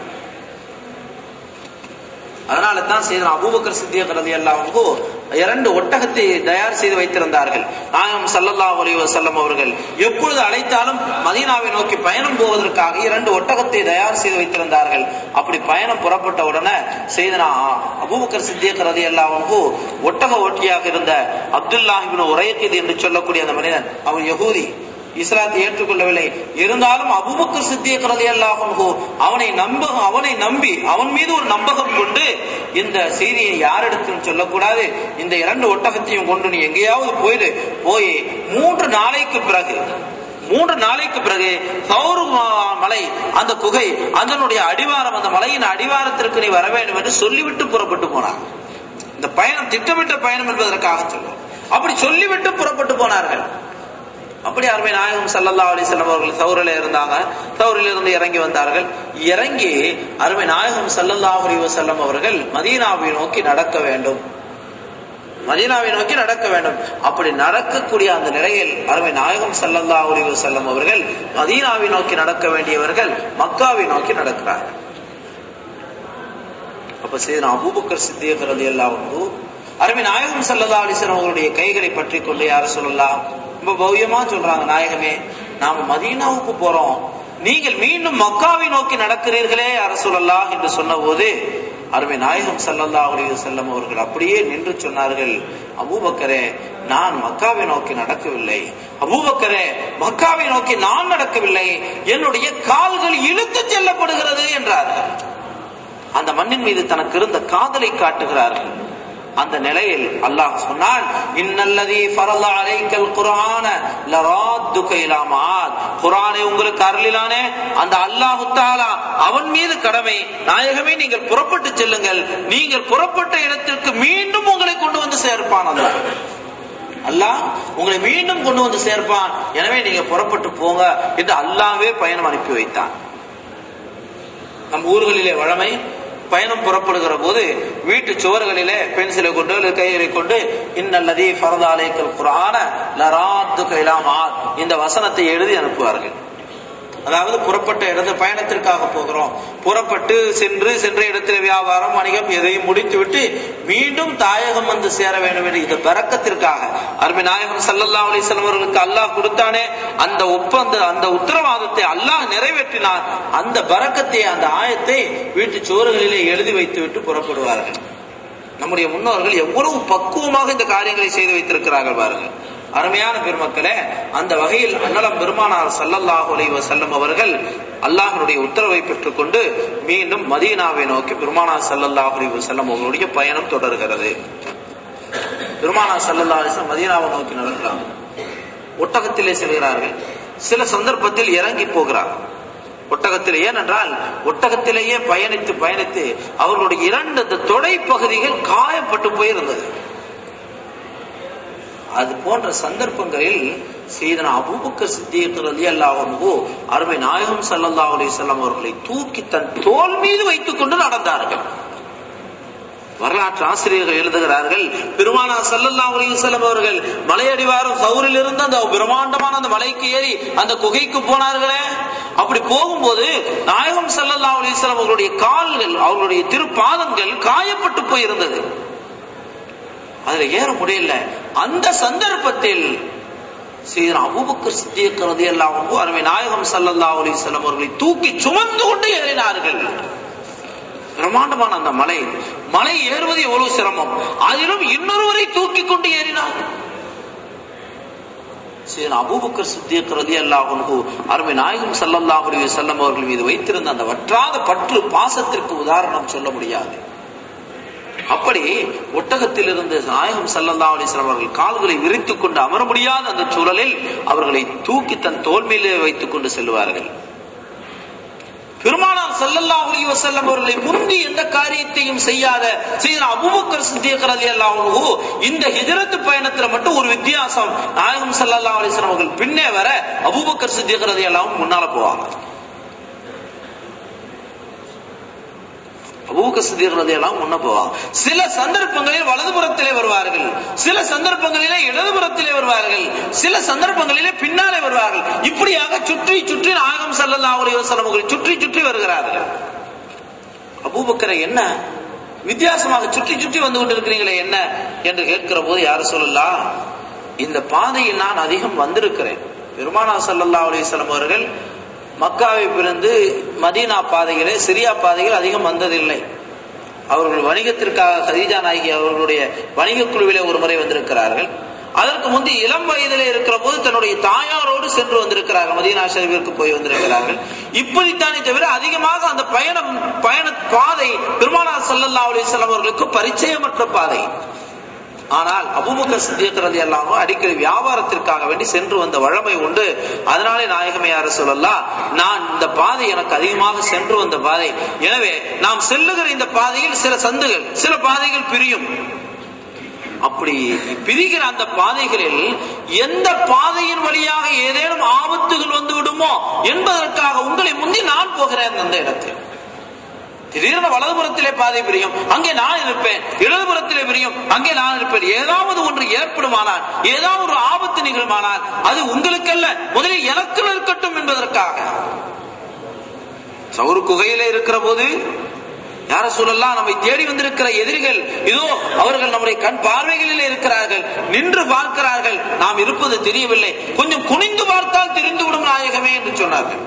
அதனால தான் செய்த அபூபக்கர் சித்தியக் ரதி அல்லாஹு இரண்டு ஒட்டகத்தை தயார் செய்து வைத்திருந்தார்கள் நாயகம் சல்லல்லாஹு அலைஹி வஸல்லம் அவர்கள் எப்பொழுது அழைத்தாலும் மதீனாவை நோக்கி பயணம் போவதற்காக இரண்டு ஒட்டகத்தை தயார் செய்து வைத்திருந்தார்கள் அப்படி பயணம் புறப்பட்ட உடனே செய்தனா அபூபக்கர் சித்தியக் ரதி அல்லாஹு ஒட்டக ஓட்டியாக இருந்த அப்துல்லாஹிபின் உரையக்கிது என்று சொல்லக்கூடிய அந்த மனிதன் அவன் யகூதி இஸ்லாத்தை ஏற்றுக்கொள்ளவில்லை இருந்தாலும் அபுபக்கர் சித்தியக் ரதி அல்லாஹு அவனை நம்ப அவனை நம்பி அவன் மீது ஒரு நம்பகம் கொண்டு இந்த செய்தியை யாரிடத்திலும் சொல்லக்கூடாது இந்த இரண்டு ஒட்டகத்தையும் கொண்டு நீ எங்கேயாவது போயிடு போய் மூன்று நாளைக்கு பிறகு மூன்று நாளைக்கு பிறகு சௌரு மலை அந்த குகை அதனுடைய அடிவாரம் அந்த மலையின் அடிவாரத்திற்கு நீ வர வேண்டும் என்று சொல்லிவிட்டு புறப்பட்டு போனார் இந்த பயணம் திட்டமிட்ட பயணம் என்பதற்காக சொல்லும் அப்படி சொல்லிவிட்டு புறப்பட்டு போனார்கள் அப்படி அருமை நாயகம் சல்லல்லா அலிசல்லம் அவர்கள் சௌரில இருந்தாங்க சௌரில் இருந்து இறங்கி வந்தார்கள் இறங்கி அருமை நாயகம் சல்லல்லா அலி வசல்லம் அவர்கள் மதீனாவை நோக்கி நடக்க வேண்டும் மதீனாவை நோக்கி நடக்க வேண்டும் அப்படி நடக்கக்கூடிய அந்த நிலையில் அருமை நாயகம் சல்லல்லா அலி வசல்லம் அவர்கள் மதீனாவை நோக்கி நடக்க வேண்டியவர்கள் மக்காவை நோக்கி நடக்கிறார்கள் அப்ப சரி அபூபக்கர் சித்தியகர் அது எல்லாம் உண்டு அருமை நாயகம் சல்லல்லா அலிசன் அவர்களுடைய கைகளை பற்றி கொண்டு யார சொல்லலாம் ரொம்ப பவ்யமா சொல்றாங்க நாயகமே நாம மதீனாவுக்கு போறோம் நீங்கள் மீண்டும் மக்காவை நோக்கி நடக்கிறீர்களே அரசுலல்லா என்று சொன்ன போது அருமை நாயகம் சல்லல்லா அலைஹி செல்லம் அவர்கள் அப்படியே நின்று சொன்னார்கள் அபூபக்கரே நான் மக்காவை நோக்கி நடக்கவில்லை அபூபக்கரே மக்காவை நோக்கி நான் நடக்கவில்லை என்னுடைய கால்கள் இழுத்து செல்லப்படுகிறது என்றார்கள் அந்த மண்ணின் மீது தனக்கு இருந்த காதலை காட்டுகிறார்கள் அந்த நிலையில் அல்லாஹ் சொன்னான் இன்னல்லதி ஃபரல அலைக்கல் குர்ஆன லராத்துக இலா மாத் குர்ஆனை உங்களுக்கு அருளிலானே அந்த அல்லாஹ் தஆலா அவன் மீது கடமை நாயகமே நீங்கள் புறப்பட்டு செல்லுங்கள் நீங்கள் புறப்பட்ட இடத்திற்கு மீண்டும் உங்களை கொண்டு வந்து சேர்ப்பான் அல்லாஹ் அல்லாஹ் உங்களை மீண்டும் கொண்டு வந்து சேர்ப்பான் எனவே நீங்க புறப்பட்டு போங்க என்று அல்லாவே பயணம் அனுப்பி வைத்தான் நம் ஊர்களிலே வழமை பயணம் புறப்படுகிற போது வீட்டு சுவர்களிலே பென்சிலை கொண்டு அல்லது கையறை கொண்டு இன்னல்லதி ஃபரதாலைக்கல் குரான லராத்து கைலாமா இந்த வசனத்தை எழுதி அனுப்புவார்கள் அதாவது புறப்பட்ட இடத்து பயணத்திற்காக போகிறோம் புறப்பட்டு சென்று சென்ற இடத்தில் வியாபாரம் வணிகம் எதையும் முடித்துவிட்டு மீண்டும் தாயகம் வந்து சேர வேண்டும் என்று இந்த பறக்கத்திற்காக அருமை நாயகம் சல்லல்லா அலிஸ்லாம் அவர்களுக்கு அல்லாஹ் கொடுத்தானே அந்த ஒப்பந்த அந்த உத்தரவாதத்தை அல்லாஹ் நிறைவேற்றினார் அந்த பறக்கத்தை அந்த ஆயத்தை வீட்டு சோறுகளிலே எழுதி வைத்து விட்டு புறப்படுவார்கள் நம்முடைய முன்னோர்கள் எவ்வளவு பக்குவமாக இந்த காரியங்களை செய்து வைத்திருக்கிறார்கள் பாருங்கள் அருமையான பெருமக்களே அந்த வகையில் அன்னலம் பெருமானார் சல்லல்லாஹு அலைஹி வஸல்லம் அவர்கள் அல்லாஹ்வுடைய உத்தரவை பெற்றுக்கொண்டு மீண்டும் மதீனாவை நோக்கி பெருமானார் சல்லல்லாஹு அலைஹி வஸல்லம் அவர்களுடைய பயணம் தொடர்கிறது பெருமானார் சல்லல்லாஹு அலைஹி வஸல்லம் மதீனாவை நோக்கி நடக்கிறாங்க ஒட்டகத்திலே செல்கிறார்கள் சில சந்தர்ப்பத்தில் இறங்கி போகிறார் ஒட்டகத்தில் ஏனென்றால் ஒட்டகத்திலேயே பயணித்து பயணித்து அவர்களுடைய இரண்டு அந்த தொடை பகுதிகள் காயப்பட்டு போயிருந்தது அது போன்ற சந்தர்ப்பங்களில் சீதனா அபூபக்கர் சித்தியக் ரலி அல்லாஹோ அருமை நாயகம் சல்லல்லா அலிசல்லாம் அவர்களை தூக்கி தன் தோல் மீது வைத்துக் கொண்டு நடந்தார்கள் வரலாற்று ஆசிரியர்கள் எழுதுகிறார்கள் பெருமானா சல்லல்லா அலிசல்லம் அவர்கள் மலையடிவாரம் சௌரில் இருந்து அந்த பிரம்மாண்டமான அந்த மலைக்கு ஏறி அந்த குகைக்கு போனார்களே அப்படி போகும்போது நாயகம் சல்லல்லா அலிஸ்லாம் அவர்களுடைய கால்கள் அவர்களுடைய திருப்பாதங்கள் காயப்பட்டு போயிருந்தது அதுல ஏற முடியல அந்த சந்தர்ப்பத்தில் சீர் அபுபக்கர் சித்திக் ரலியல்லாஹு அன்ஹு அருமை நாயகம் ஸல்லல்லாஹு அலைஹி வஸல்லம் அவர்களை தூக்கி சுமந்து கொண்டு ஏறினார்கள் பிரம்மாண்டமான அந்த மலை மலை ஏறுவது எவ்வளவு சிரமம் அதிலும் இன்னொருவரை தூக்கி கொண்டு ஏறினார் சரி அபூபக்கர் சித்திக் ரலியல்லாஹு அன்ஹு அருமை நாயகம் ஸல்லல்லாஹு அலைஹி வஸல்லம் அவர்கள் மீது வைத்திருந்த அந்த வற்றாத பற்று பாசத்திற்கு உதாரணம் சொல்ல முடியாது அப்படி ஒட்டகத்தில் இருந்த நாயகம் ஸல்லல்லாஹு அலைஹி வஸல்லம் அவர்கள் கால்களை விரித்துக் கொண்டு அமர முடியாத அந்த சூழலில் அவர்களை தூக்கி தன் தோல் மேலே வைத்துக் கொண்டு செல்வார்கள் பெருமானார் ஸல்லல்லாஹு அலைஹி வஸல்லம் அவர்களை முந்தி எந்த காரியத்தையும் செய்யாத செய்த அபூபக்கர் சித்திக் ரலியல்லாஹு அன்ஹு இந்த ஹிஜ்ரத் பயணத்துல மட்டும் ஒரு வித்தியாசம் நாயகம் ஸல்லல்லாஹு அலைஹி வஸல்லம் அவர்கள் பின்னே வர அபூபக்கர் சித்திக் ரலியல்லாஹு அன்ஹு முன்னால போவாங்க அபூபக்கர் சித்திக் ரலியல்லாஹு அன்ஹு முன்ன போவாங்க சில சந்தர்ப்பங்களில் வலதுபுறத்திலே வருவார்கள் சில சந்தர்ப்பங்களிலே இடதுபுறத்திலே வருவார்கள் சில சந்தர்ப்பங்களிலே பின்னாலே வருவார்கள் இப்படியாக சுற்றி சுற்றி நாயகம் ஸல்லல்லாஹு அலைஹி வஸல்லம் அவர்கள் சுற்றி சுற்றி வருகிறார்கள் அபூபக்கரை என்ன வித்தியாசமாக சுற்றி சுற்றி வந்து கொண்டிருக்கிறீங்களே என்ன என்று கேட்கிற போது யார் சொல்லலாம் இந்த பாதையில் நான் அதிகம் வந்திருக்கிறேன் பெருமானா ஸல்லல்லாஹு அலைஹி வஸல்லம் அவர்கள் மக்காவை பிறந்து மதீனா பாதைகளே சிரியா பாதைகள் அதிகம் வந்ததில்லை அவர்கள் வணிகத்திற்காக கதீஜா நாயகி அவர்களுடைய வணிக குழுவிலே ஒரு முறை வந்திருக்கிறார்கள் அதற்கு முந்தி இளம் வயதிலே இருக்கிற போது தன்னுடைய தாயாரோடு சென்று வந்திருக்கிறார்கள் மதீனா ஷரீஃபிற்கு போய் வந்திருக்கிறார்கள் இப்படித்தானே தவிர அதிகமாக அந்த பயணம் பயண பாதை பெருமானார் ஸல்லல்லாஹு அலைஹி வஸல்லம் அவர்களுக்கு பரிச்சயமற்ற பாதை ஆனால் அபூபக்கர் சித்திக் ரலியல்லாஹு அடிக்கடி வியாபாரத்திற்காக வேண்டி சென்று வந்த வழமை உண்டு அதனாலே நாயகமே யார சொல்லலாம் நான் இந்த பாதை எனக்கு அதிகமாக சென்று வந்த பாதை எனவே நாம் செல்லுகிற இந்த பாதையில் சில சந்துகள் சில பாதைகள் பிரியும் அப்படி பிரிகிற அந்த பாதைகளில் எந்த பாதையின் வழியாக ஏதேனும் ஆபத்துகள் வந்து விடுமோ என்பதற்காக உங்களை முந்தி நான் போகிறேன் அந்த இடத்தில் திடீர்னு வலதுபுறத்திலே பாதை பிரியும் அங்கே நான் இருப்பேன் இடதுபுறத்திலே பிரியும் அங்கே நான் இருப்பேன் ஏதாவது ஒன்று ஏற்படுமானால் ஏதாவது ஒரு ஆபத்து நிகழுமானால் அது உங்களுக்கல்ல முதலில் எனக்கு இருக்கட்டும் என்பதற்காக சவுறு குகையில இருக்கிற போது யார சொல்லலாம் நம்மை தேடி வந்திருக்கிற எதிரிகள் இதோ அவர்கள் நம்முடைய கண் பார்வைகளிலே இருக்கிறார்கள் நின்று பார்க்கிறார்கள் நாம் இருப்பது தெரியவில்லை கொஞ்சம் குனிந்து பார்த்தால் தெரிந்துவிடும் நாயகமே என்று சொன்னார்கள்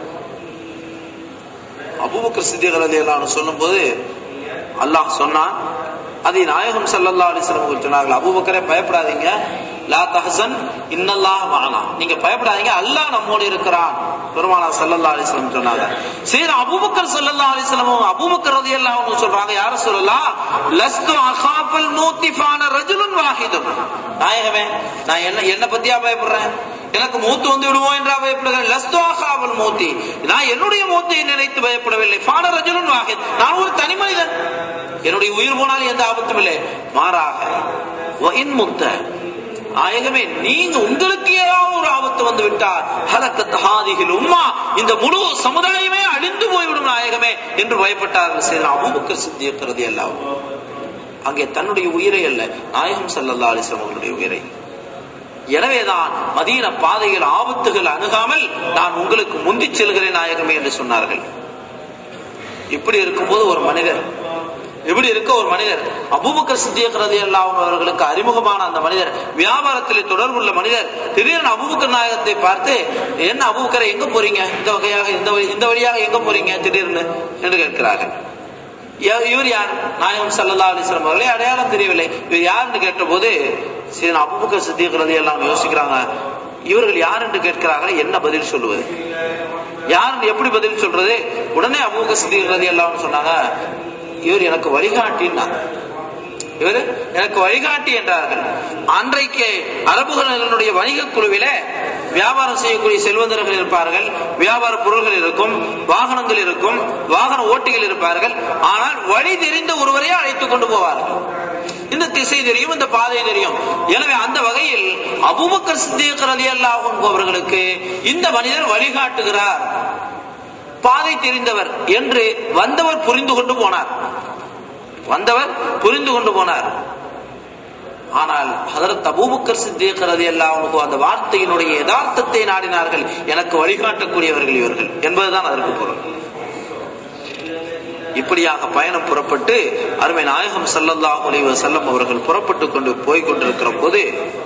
அபூபக்கர் சித்திக் ரலியல்லாஹு சொல்லும் போது அல்லாஹ் சொன்னான் அதை நாயகம் ஸல்லல்லாஹு அலைஹி வஸல்லம் சொன்னார்கள் அபூபக்கரே பயப்படாதீங்க லா தஹசன் இன்னல்லாஹ் மஅனா நீங்க பயப்படாதீங்க அல்லாஹ் நம்மோடு இருக்கிறான் பெருமானார் ஸல்லல்லாஹு அலைஹி வஸல்லம் சொன்னாங்க சரி அபூபக்கர் ஸல்லல்லாஹு அலைஹி வஸல்லம் அபூபக்கர் ரலியல்லாஹு அன்ஹு சொல்றாங்க யார சொல்லலாம் லஸ்து அகாஃபல் மௌத்தி ஃபான ரஜுலுன் வாஹிதுன் நாயகமே நான் என்ன என்ன பத்தியா பயப்படுறேன் எனக்கு மூத்து வந்து விடுவோம் என்றா பயப்படுகிறேன் லஸ்து அகாஃபல் மௌத்தி நான் என்னுடைய மூத்தை நினைத்து பயப்படவில்லை ஃபான ரஜுலுன் வாஹித் நான் ஒரு தனி மனிதன் என்னுடைய உயிர் போனால் எந்த ஆபத்தும் இல்லை மாறாக வஇன் முத்த நாயகமே நீங்க உங்களுக்கு ஏதாவது ஒரு ஆபத்து வந்து விட்டால் ஹலக்கத் ஹாதிகில் உம்மா இந்த முழு சமுதாயமே அழிந்து போய்விடும் நாயகமே என்று பயப்பட்டார்கள் சரி அபூபக்கர் சித்தியக்கிறது எல்லாம் அங்கே தன்னுடைய உயிரை அல்ல நாயகம் ஸல்லல்லாஹு அலைஹி வஸல்லம் அவர்களுடைய உயிரை எனவேதான் மதீன பாதையில் ஆபத்துகள் அணுகாமல் நான் உங்களுக்கு முந்திச் செல்கிறேன் நாயகமே என்று சொன்னார்கள் இப்படி இருக்கும்போது ஒரு மனிதர் எப்படி இருக்க ஒரு மனிதர் அபூபக்கர் சித்தியக் ரலியல்லாஹு அன்ஹு அவர்களுக்கு அறிமுகமான அந்த மனிதர் வியாபாரத்தில் தொடர்புள்ள மனிதர் திடீர்னு அபூபக்கர் நாயகத்தை பார்த்து என்ன அபூபக்கரை எங்க போறீங்க இந்த வகையாக இந்த வழி- இந்த வழியாக எங்க போறீங்க திடீர்னு என்று கேட்கிறார்கள் யா- இவர் யார் நாயகம் ஸல்லல்லாஹு அலைஹி வஸல்லம் அவர்களே அடையாளம் தெரியவில்லை இவர் யாருன்னு கேட்டபோது சரி அபூபக்கர் சித்தியக் ரலியல்லாஹு அன்ஹு யோசிக்கிறாங்க இவர்கள் யார் என்று கேட்கிறார்கள் என்ன பதில் சொல்லுவது யார் எப்படி பதில் சொல்றது உடனே அபூக சித்திகிறது எல்லாம் சொன்னாங்க இவர் எனக்கு வழிகாட்டின்னா இவர் எனக்கு வழிகாட்டி என்றார்கள் அன்றைக்கு அரபுகளினுடைய வணிக குழுவில வியாபாரம் செய்யக்கூடிய செல்வந்தர்கள் இருப்பார்கள் வியாபார பொருள்கள் இருக்கும் வாகனங்கள் இருக்கும் வாகன ஓட்டிகள் இருப்பார்கள் ஆனால் வழி தெரிந்த ஒருவரையே அழைத்துக் கொண்டு போவார்கள் இந்த திசை தெரியும் இந்த பாதை தெரியும் எனவே அந்த வகையில் அபூபக்கர் சித்திக் ரலியல்லாஹு அன்ஹு அவர்களுக்கு இந்த மனிதர் வழிகாட்டுகிறார் பாதை தெரிந்தவர் என்று வந்தவர் புரிந்து கொண்டு போனார் வந்தவர் புரிந்து கொண்டு போனார் ஆனால் ஹதரத் அபூபக்கர் சித்திக் ரலியல்லாஹு அன்ஹு அந்த வார்த்தையினுடைய யதார்த்தத்தை நாடினார்கள் எனக்கு வழிகாட்டக்கூடியவர்கள் இவர்கள் என்பதுதான் அதற்கு பொருள் இப்படியாக பயணம் புறப்பட்டு அருமை நாயகம் ஸல்லல்லாஹு அலைஹி வஸல்லம் அவர்கள் புறப்பட்டு கொண்டு போய் கொண்டிருக்கிற போது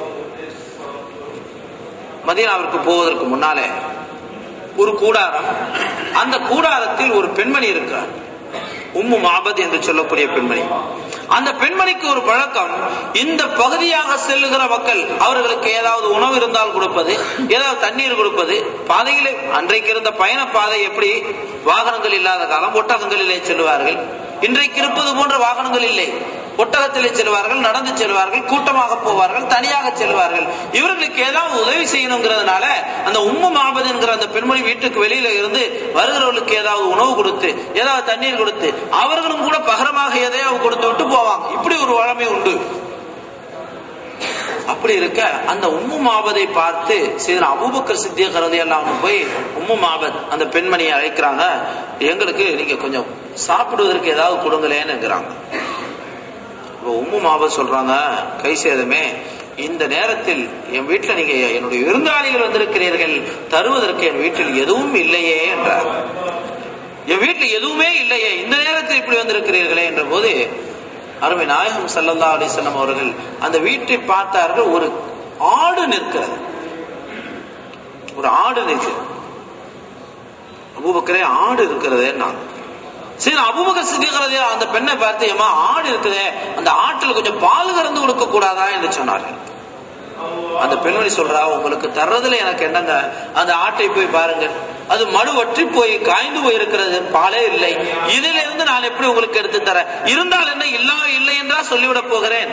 மதீனாவிற்கு போவதற்கு முன்னாலே ஒரு கூடாரம் அந்த கூடாரத்தில் ஒரு பெண்மணி இருக்கிறார் உம்மு மாபத் என்று சொல்லக்கூடிய பெண்மணி அந்த பெண்மணிக்கு ஒரு பழக்கம் இந்த பகுதியாக செல்லுகிற மக்கள் அவர்களுக்கு ஏதாவது உணவு இருந்தால் கொடுப்பது ஏதாவது தண்ணீர் கொடுப்பது பாதையிலே அன்றைக்கு இருந்த பயண பாதை எப்படி வாகனங்கள் இல்லாத காலம் ஒட்டகங்களிலே செல்வார்கள் இன்றைக்கு இருப்பது போன்ற வாகனங்கள் இல்லை ஒட்டகத்திலே செல்வார்கள் நடந்து செல்வார்கள் கூட்டமாக போவார்கள் தனியாக செல்வார்கள் இவர்களுக்கு ஏதாவது உதவி செய்யணுங்கிறதுனால அந்த உம்மு மாபது என்கிற அந்த பெண்மணி வீட்டுக்கு வெளியில இருந்து வருகிறவர்களுக்கு ஏதாவது உணவு கொடுத்து ஏதாவது தண்ணீர் கொடுத்து அவர்களும் கூட பகரமாக எதையாவது கொடுத்து விட்டு போவாங்க இப்படி ஒரு வழமை உண்டு அப்படி இருக்க அந்த உம்மு மாபதை பார்த்து சரி அபூபக்கர் சித்திய கருதி எல்லாம் போய் உம்மு மாபத் அந்த பெண்மணியை அழைக்கிறாங்க எங்களுக்கு நீங்க கொஞ்சம் சாப்பிடுவதற்கு ஏதாவது கொடுங்களேன்னுங்கிறாங்க இப்போ உம்மு மாபத் சொல்றாங்க கை சேதமே இந்த நேரத்தில் என் வீட்டுல நீங்க என்னுடைய விருந்தாளிகள் வந்திருக்கிறீர்கள் தருவதற்கு என் வீட்டில் எதுவும் இல்லையே என்றார் என் வீட்டில் எதுவுமே இல்லையே இந்த நேரத்தில் இப்படி வந்திருக்கிறீர்களே என்ற போது அருமை நாயகம் சல்லல்லா அலிசல்லம் அவர்கள் அந்த வீட்டை பார்த்தார்கள் ஒரு ஆடு நிற்கிறது ஒரு ஆடு நிற்கிறது அபூபக்கரே ஆடு இருக்கிறதே நான் சரி அபூபக்கர் சித்திகிறதே அந்த பெண்ணை பார்த்து ஏமா ஆடு இருக்குதே அந்த ஆட்டுல கொஞ்சம் பால் கறந்து கொடுக்க கூடாதா என்று சொன்னார்கள் அந்த பெண்மணி சொல்றா உங்களுக்கு தர்றதுல எனக்கு என்னங்க அந்த ஆட்டை போய் பாருங்க அது மடு வற்றி போய் காய்ந்து போயிருக்கிறது பாலே இல்லை இதுல இருந்து நான் எப்படி உங்களுக்கு எடுத்து தரேன் இருந்தால் என்ன இல்லா இல்லை என்றா சொல்லிவிட போகிறேன்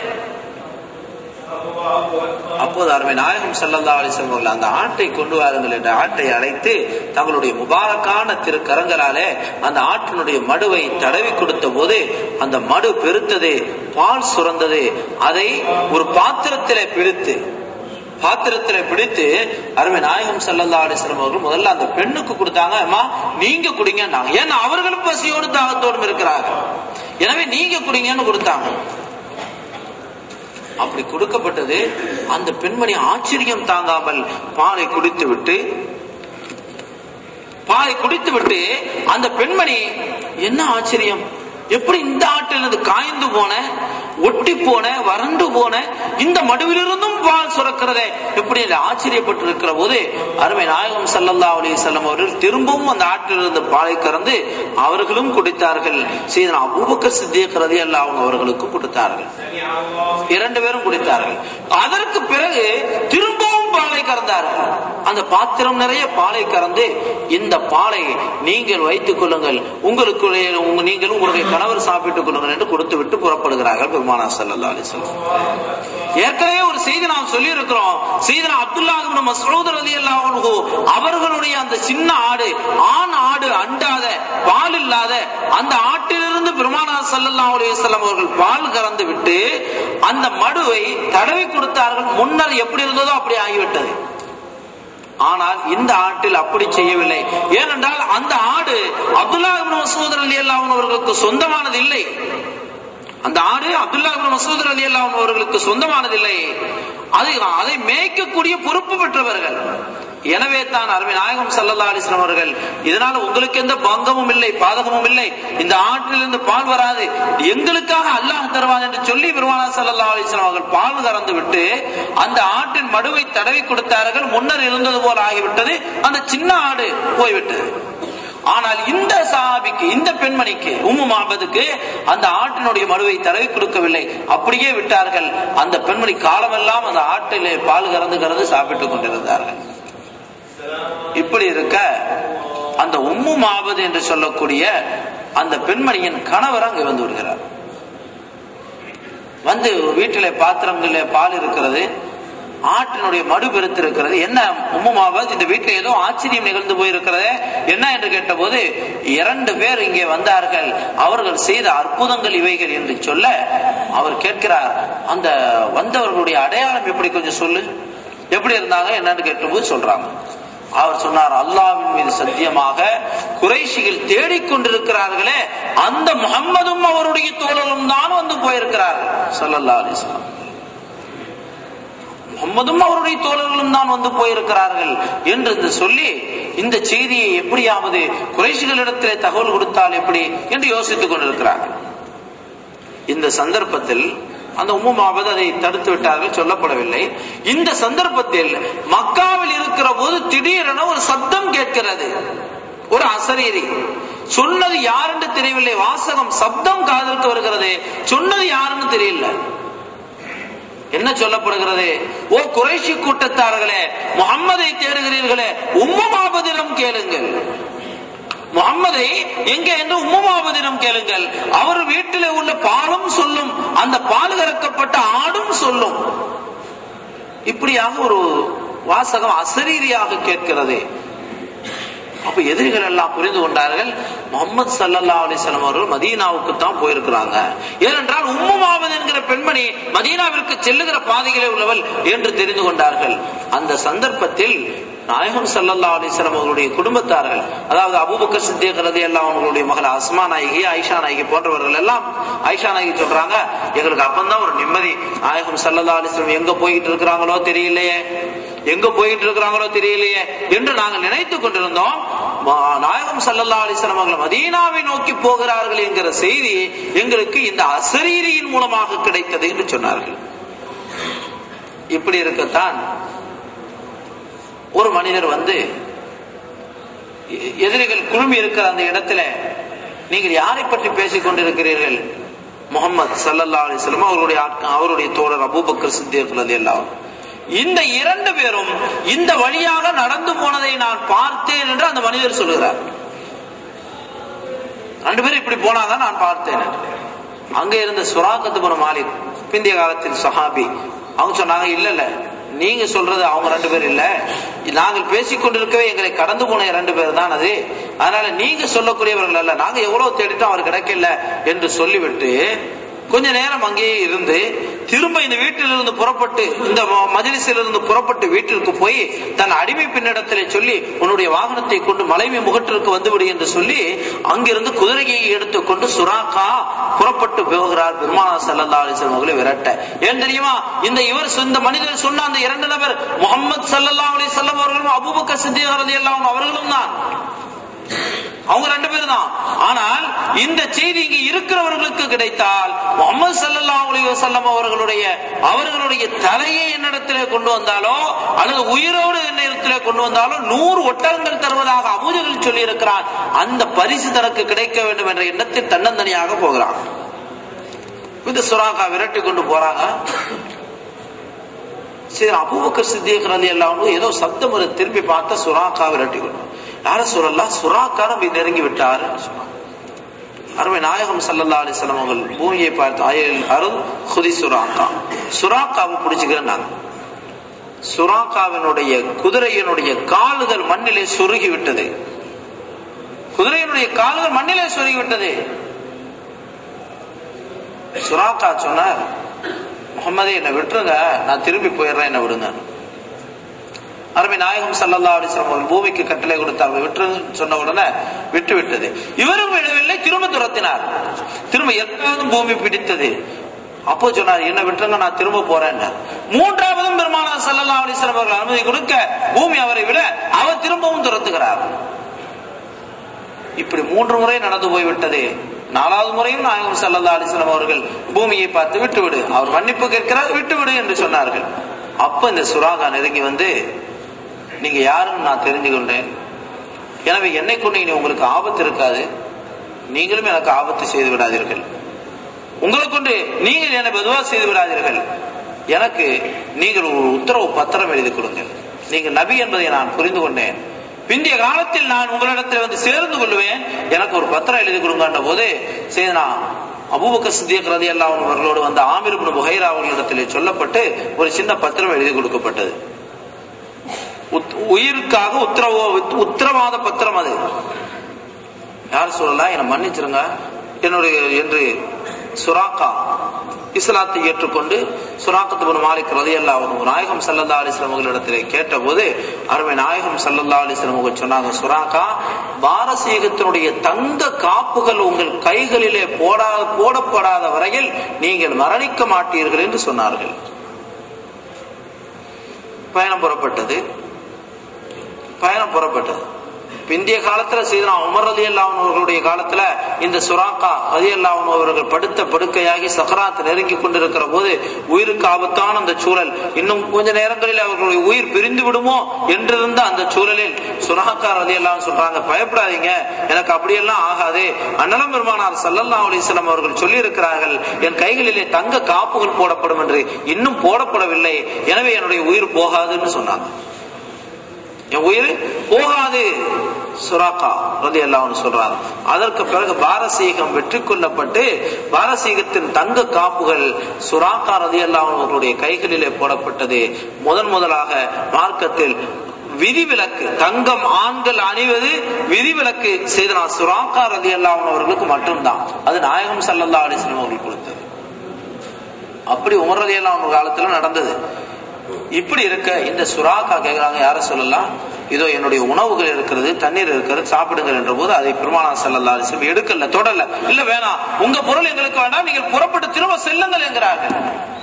அப்போது அருமை நாயகம் செல்லல்லா அலிசம் அவர்கள் அந்த ஆட்டை கொண்டு வாருங்கள் என்ற ஆட்டை அழைத்து தங்களுடைய முபாரக்கான திரு கரங்களாலே அந்த ஆட்டினுடைய மடுவை தடவி கொடுத்த போது அந்த மடு பெருத்தது பால் சுரந்தது அதை ஒரு பாத்திரத்திலே பிடித்து பாத்திரத்துல பிடித்து அருமை நாயகம் சல்லல்லா அலிஸ்லம் அவர்கள் முதல்ல அந்த பெண்ணுக்கு கொடுத்தாங்க அம்மா நீங்க குடிங்கன்னாங்க ஏன்னா அவர்களும் பசியோடு தாகத்தோடும் இருக்கிறாங்க எனவே நீங்க குடிங்கன்னு கொடுத்தாங்க அப்படி கொடுக்கப்பட்டது அந்த பெண்மணி ஆச்சரியம் தாங்காமல் பாலை குடித்து விட்டு பாலை குடித்து விட்டு அந்த பெண்மணி என்ன ஆச்சரியம் எப்படி இந்த ஆட்டிலிருந்து காய்ந்து போன ஒட்டி போன வறண்டு போன இந்த மடுவிலிருந்தும் பால் சுரக்கிறதே எப்படி ஆச்சரியப்பட்டு இருக்கிற போது அருமை நாயகம் சல்லல்லா அலி செல்லம் அவர்கள் திரும்பவும் அந்த ஆட்டிலிருந்து பாலை கறந்து அவர்களும் குடித்தார்கள் சீதனா அபூபக்கர் சித்தியக் ரதி அல்லா அவங்க அவர்களுக்கும் கொடுத்தார்கள் இரண்டு பேரும் குடித்தார்கள் அதற்கு பிறகு திரும்பவும் பாலை கறந்தார்கள் அந்த பாத்திரம் நிறைய பாலை கறந்து இந்த பாலை நீங்கள் வைத்துக் கொள்ளுங்கள் உங்களுக்குள்ளே உங்க நீங்களும் உங்களுடைய கணவர் சாப்பிட்டுக் கொள்ளுங்கள் என்று கொடுத்து விட்டு புறப்படுகிறார்கள் பெருமானா சல்லா அலிஸ்லாம் ஏற்கனவே ஒரு செய்தி நாம் சொல்லி இருக்கிறோம் செய்தனா அப்துல்லா மசூத் ரதி அவர்களுடைய அந்த சின்ன ஆடு ஆண் ஆடு அண்டாத பால் இல்லாத அந்த ஆட்டிலிருந்து பெருமானா சல்லல்லா அலிஸ்லாம் அவர்கள் பால் கறந்து விட்டு அந்த மடுவை தடவி கொடுத்தார்கள் முன்னர் எப்படி இருந்ததோ அப்படி ஆகிவிட்டது ஆனால் இந்த ஆட்டில் அப்படி செய்யவில்லை ஏனென்றால் அந்த ஆடு அப்துல்லா மசூத் அலி அல்லாஹ் அவர்களுக்கு சொந்தமானது இல்லை அந்த ஆடு அப்துல்லா மசூத் அலி அல்லாஹ் அவர்களுக்கு சொந்தமானதில்லை அது அதை மேய்க்கக்கூடிய பொறுப்பு பெற்றவர்கள் எனவே தான் அருமை நாயகம் சல்லல்லா அலிஸ்லாம் அவர்கள் இதனால உங்களுக்கு எந்த பங்கமும் இல்லை பாதகமும் இல்லை இந்த ஆற்றிலிருந்து பால் வராது எங்களுக்காக அல்லாஹ் தருவான் என்று சொல்லி பெருமானா சல்லல்லா அலிஸ்லாம் அவர்கள் பால் கறந்து விட்டு அந்த ஆட்டின் மடுவை தடவி கொடுத்தார்கள் முன்னர் இருந்தது போல ஆகிவிட்டது அந்த சின்ன ஆடு போய்விட்டது ஆனால் இந்த சாபிக்கு இந்த பெண்மணிக்கு உம்மு மாபதுக்கு அந்த ஆட்டினுடைய மடுவை தடவி கொடுக்கவில்லை அப்படியே விட்டார்கள் அந்த பெண்மணி காலமெல்லாம் அந்த ஆட்டிலே பால் கறந்து கறந்து சாப்பிட்டுக் கொண்டிருந்தார்கள் இப்படி இருக்க அந்த உம்மு மாபது என்று சொல்லக்கூடிய அந்த பெண்மணியின் கணவர் அங்கு வந்து விடுகிறார் வந்து வீட்டிலே பாத்திரங்களிலே பால் இருக்கிறது ஆட்டினுடைய மடு பெருத்து இருக்கிறது என்ன உம்முமாவது இந்த வீட்டில் ஏதோ ஆச்சரியம் நிகழ்ந்து போயிருக்கிறது என்ன என்று கேட்டபோது இரண்டு பேர் இங்கே வந்தார்கள் அவர்கள் செய்த அற்புதங்கள் இவைகள் என்று சொல்ல அவர் கேட்கிறார் அந்த வந்தவர்களுடைய அடையாளம் எப்படி கொஞ்சம் சொல்லு எப்படி இருந்தாங்க என்னன்னு கேட்டபோது சொல்றாங்க அவர் சொன்னார் அல்லாவின் மீது சத்தியமாக குறைஷிகள் தேடிக்கொண்டிருக்கிறார்களே அந்த முகம்மதும் அவருடைய தோழரும் தான் வந்து போயிருக்கிறார்கள் சல்லல்லா அலிஸ்லாம் முகம்மதும் அவருடைய தோழர்களும் தான் வந்து போயிருக்கிறார்கள் என்று சொல்லி இந்த செய்தியை எப்படியாவது குறைஷிகளிடத்திலே தகவல் கொடுத்தால் எப்படி என்று யோசித்துக் கொண்டிருக்கிறார்கள் இந்த சந்தர்ப்பத்தில் அந்த உம்முமாவது அதை தடுத்து விட்டார்கள் சொல்லப்படவில்லை இந்த சந்தர்ப்பத்தில் மக்காவில் இருக்கிற போது திடீரென ஒரு சப்தம் கேட்கிறது ஒரு அசரீரி சொன்னது யாருன்னு தெரியவில்லை வாசகம் சப்தம் காதலுக்கு வருகிறது சொன்னது யாருன்னு தெரியல என்ன சொல்லப்படுகிறது ஓ குறைஷி கூட்டத்தார்களே முகம்மதை தேடுகிறீர்களே உம்மமாபதிடம் கேளுங்கள் முகம்மதை எங்க என்று உம்மமாபதிடம் கேளுங்கள் அவர் வீட்டிலே உள்ள பாலும் சொல்லும் அந்த பால் கறக்கப்பட்ட ஆடும் சொல்லும் இப்படியாக ஒரு வாசகம் அசரீரியாக கேட்கிறது அப்ப எதிரிகள் எல்லாம் புரிந்து கொண்டார்கள் முகமது சல்லல்லா அலிஸ்லாம் அவர்கள் மதீனாவுக்கு தான் போயிருக்கிறாங்க ஏனென்றால் உம்முமாவது என்கிற பெண்மணி மதீனாவிற்கு செல்லுகிற பாதைகளே உள்ளவள் என்று தெரிந்து கொண்டார்கள் அந்த சந்தர்ப்பத்தில் நாயகம் சல்லல்லா அலிஸ்லாம் அவர்களுடைய குடும்பத்தார்கள் அதாவது அபுபக்கர் சித்தியகிறது எல்லாம் அவங்களுடைய மகள் அஸ்மா நாயகி ஐஷா நாயகி போன்றவர்கள் எல்லாம் ஐஷா நாயகி சொல்றாங்க எங்களுக்கு அப்பந்தான் ஒரு நிம்மதி நாயகம் சல்லல்லா அலிஸ்லாம் எங்க போயிட்டு இருக்கிறாங்களோ தெரியலையே எங்க போயிட்டு இருக்கிறாங்களோ தெரியலையே என்று நாங்கள் நினைத்துக் கொண்டிருந்தோம் நாயகம் சல்லல்லா அலிஸ்லாம் அவர்கள் மதீனாவை நோக்கி போகிறார்கள் என்கிற செய்தி எங்களுக்கு இந்த அசரீரியின் மூலமாக கிடைத்தது என்று சொன்னார்கள் இப்படி இருக்கத்தான் ஒரு மனிதர் வந்து எதிரிகள் குழுமி இருக்கிற அந்த இடத்துல நீங்கள் யாரை பற்றி பேசிக் கொண்டிருக்கிறீர்கள் முகமது சல்லல்லா அலிஸ்லாம் அவருடைய அவருடைய தோழர் அபூபக்கர் சித்தியர்கள் எல்லாம் இந்த இரண்டு பேரும் இந்த வழியாக நடந்து போனதை நான் பார்த்தேன் என்று அந்த மனிதர் சொல்லுகிறார் ரெண்டு பேரும் இப்படி போனாங்க நான் பார்த்தேன் அங்க இருந்த சுராக்கத்து மாலிக் பிந்திய காலத்தில் சஹாபி அவங்க சொன்னாங்க இல்ல இல்ல நீங்க சொல்றது அவங்க ரெண்டு பேர் இல்ல நாங்கள் பேசிக்கொண்டிருக்கவே எங்களை கடந்து போன இரண்டு பேர் தான் அது அதனால நீங்க சொல்லக்கூடியவர்கள் அல்ல நாங்க எவ்வளவு தேடிட்டோம் அவர் கிடைக்கல என்று சொல்லிவிட்டு கொஞ்ச நேரம் அங்கேயே இருந்து திரும்ப இந்த வீட்டிலிருந்து புறப்பட்டு இந்த மஜிலிசிலிருந்து புறப்பட்டு வீட்டிற்கு போய் தன் அடிமை பின்னிடத்திலே சொல்லி உன்னுடைய வாகனத்தை கொண்டு மலைமை முகட்டிற்கு வந்துவிடு என்று சொல்லி அங்கிருந்து குதிரையை எடுத்துக்கொண்டு சுராக்கா புறப்பட்டு போகிறார் பெருமானா சல்லா அலிஸ்லாம் அவர்களை விரட்ட ஏன் தெரியுமா இந்த இவர் இந்த மனிதர் சொன்ன அந்த இரண்டு நபர் முகமது சல்லா அலி சொல்லம் அவர்களும் அபுபக்க சித்திகாரதி எல்லாம் அவர்களும் தான் அவங்க ரெண்டு பேரும் தான் ஆனால் இந்த செய்தி இங்க இருக்கிறவர்களுக்கு கிடைத்தால் முகமது சல்லா அலி வசல்லம் அவர்களுடைய அவர்களுடைய தலையை என்னிடத்திலே கொண்டு வந்தாலோ அல்லது உயிரோடு என்னிடத்திலே கொண்டு வந்தாலோ நூறு ஒட்டகங்கள் தருவதாக அபூஜர்கள் சொல்லி இருக்கிறான் அந்த பரிசு தனக்கு கிடைக்க வேண்டும் என்ற எண்ணத்தில் தன்னந்தனியாக போகிறான் இந்த சுறாக்கா விரட்டி கொண்டு போறாங்க சரி அபூபக்கர் சித்தியகிறது எல்லாம் ஏதோ சப்தம் ஒரு திரும்பி பார்த்த சுறாக்கா விரட்டி கொண்டு யார சொல்லலாம் சுறாக்கா நம்பி நெருங்கி விட்டார் அருமை நாயகம் சல்லல்லா அலிஸ்லாம் அவர்கள் பூமியை பார்த்து அயல் அருள் ஹுதி சுறாக்கா சுறாக்காவை பிடிச்சுக்கிறேன் சுறாக்காவினுடைய குதிரையினுடைய கால்கள் மண்ணிலே சொருகி விட்டது குதிரையினுடைய கால்கள் மண்ணிலே சொருகி விட்டது சுறாக்கா சொன்னார் முகமதே என்னை விட்டுருங்க நான் திரும்பி போயிடுறேன் என்ன விடுங்க அருமை நாயகம் சல்லல்லா அலிஸ்லாம் அவர்கள் பூமிக்கு கட்டளை கொடுத்தாங்க விட்டு சொன்ன உடனே விட்டு விட்டது இவரும் விடவில்லை திரும்ப துரத்தினார் திரும்ப எப்போதும் பூமி பிடித்தது அப்போ சொன்னார் என்ன விட்டுருங்க நான் திரும்ப போறேன் மூன்றாவதும் பெருமானா சல்லல்லா அலிஸ்லாம் அவர்கள் அனுமதி கொடுக்க பூமி அவரை விட அவர் திரும்பவும் துரத்துகிறார் இப்படி மூன்று முறை நடந்து போய்விட்டது நாலாவது முறையும் நாயகம் சல்லல்லா அலிஸ்லாம் அவர்கள் பூமியை பார்த்து விட்டுவிடு அவர் மன்னிப்பு கேட்கிறார் விட்டுவிடு என்று சொன்னார்கள் அப்ப இந்த சுராகா நெருங்கி வந்து நீங்க யாருன்னு நான் தெரிஞ்சு கொண்டேன் எனவே என்னை கொண்டு இனி உங்களுக்கு ஆபத்து இருக்காது நீங்களும் எனக்கு ஆபத்து செய்து விடாதீர்கள் உங்களை கொண்டு நீங்கள் என்னை மெதுவா செய்து விடாதீர்கள் எனக்கு நீங்கள் ஒரு உத்தரவு பத்திரம் எழுதி கொடுங்கள் நீங்க நபி என்பதை நான் புரிந்து கொண்டேன் பிந்திய காலத்தில் நான் உங்களிடத்தில் வந்து சேர்ந்து கொள்வேன் எனக்கு ஒரு பத்திரம் எழுதி கொடுங்கன்ற போது சரி நான் அபூபக்க சித்தியக் ரதி அல்லா அவர்களோடு வந்த ஆமிர் புகைரா அவர்களிடத்திலே சொல்லப்பட்டு ஒரு சின்ன பத்திரம் எழுதி கொடுக்கப்பட்டது உயிருக்காக உத்தரவோ உத்தரவாத பத்திரம் அது யார் சொல்லலாம் என்னை மன்னிச்சிருங்க என்னுடைய என்று சுராக்கா இஸ்லாத்தை ஏற்றுக்கொண்டு சுராக்கத்து மாலிக் ரதி அல்லா நாயகம் சல்லல்லா அலிஸ்லாம் அவர்களிடத்திலே கேட்ட போது அருமை நாயகம் சல்லல்லா அலிஸ்லாம் அவங்க சொன்னாங்க சுராக்கா பாரசீகத்தினுடைய தங்க காப்புகள் உங்கள் கைகளிலே போடா போடப்படாத வரையில் நீங்கள் மரணிக்க மாட்டீர்கள் என்று சொன்னார்கள் பயணம் புறப்பட்டது பயணம் புறப்பட்டது பிந்திய காலத்துல சீதனா உமர் ரதி அவர்களுடைய காலத்துல இந்த சுராக்கா ரதி அவர்கள் படுத்த படுக்கையாகி சக்கராத் நெருங்கி கொண்டிருக்கிற போது உயிருக்கு ஆபத்தான அந்த சூழல் இன்னும் கொஞ்ச நேரங்களில் அவர்களுடைய உயிர் பிரிந்து விடுமோ என்றிருந்த அந்த சூழலில் சுராக்கா ரதி எல்லாம் சொல்றாங்க பயப்படாதீங்க எனக்கு அப்படியெல்லாம் ஆகாது அண்ணலம் பெருமானார் சல்லல்லா அலிஸ்லாம் அவர்கள் சொல்லி இருக்கிறார்கள் என் கைகளிலே தங்க காப்புகள் போடப்படும் என்று இன்னும் போடப்படவில்லை எனவே என்னுடைய உயிர் போகாதுன்னு சொன்னாங்க என் உயிர் போகாது சுராக்கா ரதி எல்லாம் சொல்றாங்க அதற்கு பிறகு பாரசீகம் வெற்றி கொள்ளப்பட்டு பாரசீகத்தின் தங்க காப்புகள் சுராக்கா ரதி அவர்களுடைய கைகளிலே போடப்பட்டது முதன் முதலாக மார்க்கத்தில் விதிவிலக்கு தங்கம் ஆண்கள் அணிவது விதிவிலக்கு செய்தனா சுராக்கா ரதி அவர்களுக்கு மட்டும்தான் அது நாயகம் சல்லல்லா அலிஸ்லம் அவர்கள் கொடுத்தது அப்படி உமர் ரதி அல்லா காலத்துல நடந்தது இப்படி இருக்க இந்த சுறாக்கா கேட்கிறாங்க யார சொல்லலாம் இதோ என்னுடைய உணவுகள் இருக்கிறது தண்ணீர் இருக்கிறது சாப்பிடுங்கள் என்ற போது அதை பெருமானா செல்லல்லா அலிஸ்லம் எடுக்கல தொடரல இல்ல வேணாம் உங்க பொருள் எங்களுக்கு வேண்டாம் நீங்கள் புறப்பட்டு திரும்ப செல்லுங்கள் என்கிறார்கள்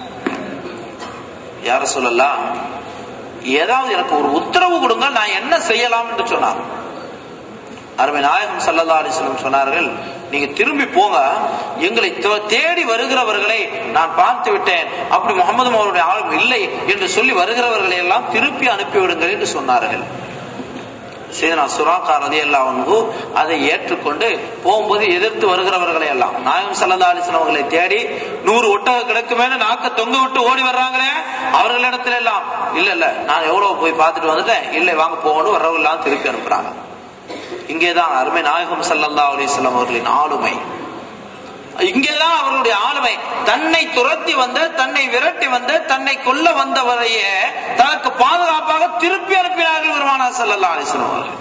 யார சொல்லலாம் ஏதாவது எனக்கு ஒரு உத்தரவு கொடுங்க நான் என்ன செய்யலாம் என்று சொன்னார் அருமை நாயகம் சல்லல்லா அலிஸ்லம் சொன்னார்கள் நீங்க திரும்பி போங்க எங்களை தேடி வருகிறவர்களை நான் பார்த்து விட்டேன் அப்படி முகமது அவருடைய ஆளும் இல்லை என்று சொல்லி வருகிறவர்களை எல்லாம் திருப்பி அனுப்பிவிடுங்கள் என்று சொன்னார்கள் சேனா சுராக்கா ரதி எல்லாம் அதை ஏற்றுக்கொண்டு போகும்போது எதிர்த்து வருகிறவர்களை எல்லாம் நாயகம் சல்லா அலிஸ்லாம் அவர்களை தேடி நூறு ஒட்டக கிடக்கு மேல நாக்க தொங்க விட்டு ஓடி வர்றாங்களே அவர்களிடத்துல எல்லாம் இல்ல இல்ல நான் எவ்வளவு போய் பார்த்துட்டு வந்துட்டேன் இல்லை வாங்க போகணும் வர்றவங்க எல்லாம் திருப்பி அனுப்புறாங்க இங்கேதான் அருமை நாயகம் சல்லல்லா அலிஸ்லாம் அவர்களின் ஆளுமை இங்கேதான் அவர்களுடைய ஆளுமை தன்னை துரத்தி வந்த தன்னை விரட்டி வந்த தன்னை கொல்ல வந்தவரையே தனக்கு பாதுகாப்பாக திருப்பி அனுப்பினார்கள் பெருமானா சல்லல்லா அலிஸ்லாம் அவர்கள்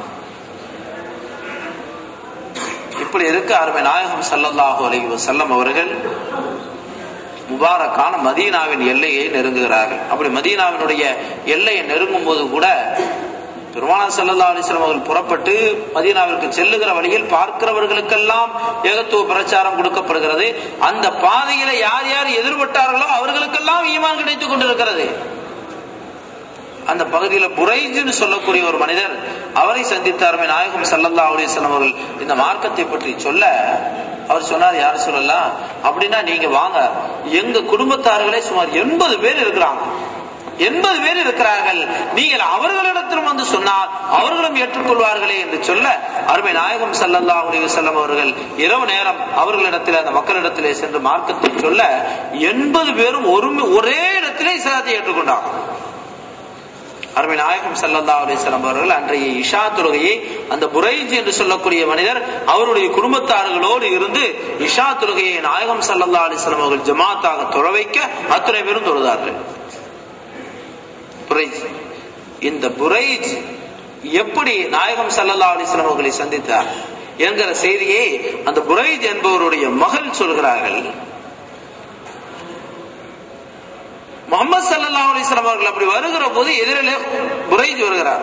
இப்படி இருக்க அருமை நாயகம் சல்லல்லாஹு அலைஹி வஸல்லம் அவர்கள் முபாரக்கான மதீனாவின் எல்லையை நெருங்குகிறார்கள் அப்படி மதீனாவினுடைய எல்லையை நெருங்கும் போது கூட பெருமானா சல்லா அலிஸ்லாம் அவர்கள் புறப்பட்டு மதீனாவிற்கு செல்லுகிற வழியில் பார்க்கிறவர்களுக்கெல்லாம் ஏகத்துவ பிரச்சாரம் கொடுக்கப்படுகிறது அந்த பாதையில யார் யார் எதிர்பட்டார்களோ அவர்களுக்கெல்லாம் ஈமான் கிடைத்துக் கொண்டிருக்கிறது அந்த பகுதியில புரைஜுன்னு சொல்லக்கூடிய ஒரு மனிதர் அவரை சந்தித்தாருமே நாயகம் சல்லல்லா அலிஸ்லாம் அவர்கள் இந்த மார்க்கத்தை பற்றி சொல்ல அவர் சொன்னார் யார் சொல்லலாம் அப்படின்னா நீங்க வாங்க எங்க குடும்பத்தார்களே சுமார் எண்பது பேர் இருக்கிறாங்க எண்பது பேர் இருக்கிறார்கள் நீங்கள் அவர்களிடத்திலும் வந்து சொன்னால் அவர்களும் ஏற்றுக்கொள்வார்களே என்று சொல்ல அருமை நாயகம் சல்லல்லா அலி செல்லம் அவர்கள் இரவு நேரம் அவர்களிடத்தில் அந்த மக்களிடத்திலே சென்று மார்க்கத்தை சொல்ல எண்பது பேரும் ஒரு ஒரே இடத்திலே இஸ்லாத்தை ஏற்றுக்கொண்டாங்க அருமை நாயகம் சல்லல்லா அலிஸ்லாம் அவர்கள் அன்றைய இஷா தொழுகையை அந்த புரைஜ் என்று சொல்லக்கூடிய மனிதர் அவருடைய குடும்பத்தார்களோடு இருந்து இஷா தொழுகையை நாயகம் சல்லல்லா அலிஸ்லாம் அவர்கள் ஜமாத்தாக தொழ வைக்க அத்தனை பேரும் தொழுதார்கள் புரைஜ் இந்த புரைஜ் எப்படி நாயகம் சல்லல்லா அலிஸ்லாம் அவர்களை சந்தித்தார் என்கிற செய்தியை அந்த புரைஜ் என்பவருடைய மகள் சொல்கிறார்கள் முகமது சல்லா அலிஸ்லாம் அவர்கள் அப்படி வருகிற போது எதிரிலே புரைஜ் வருகிறார்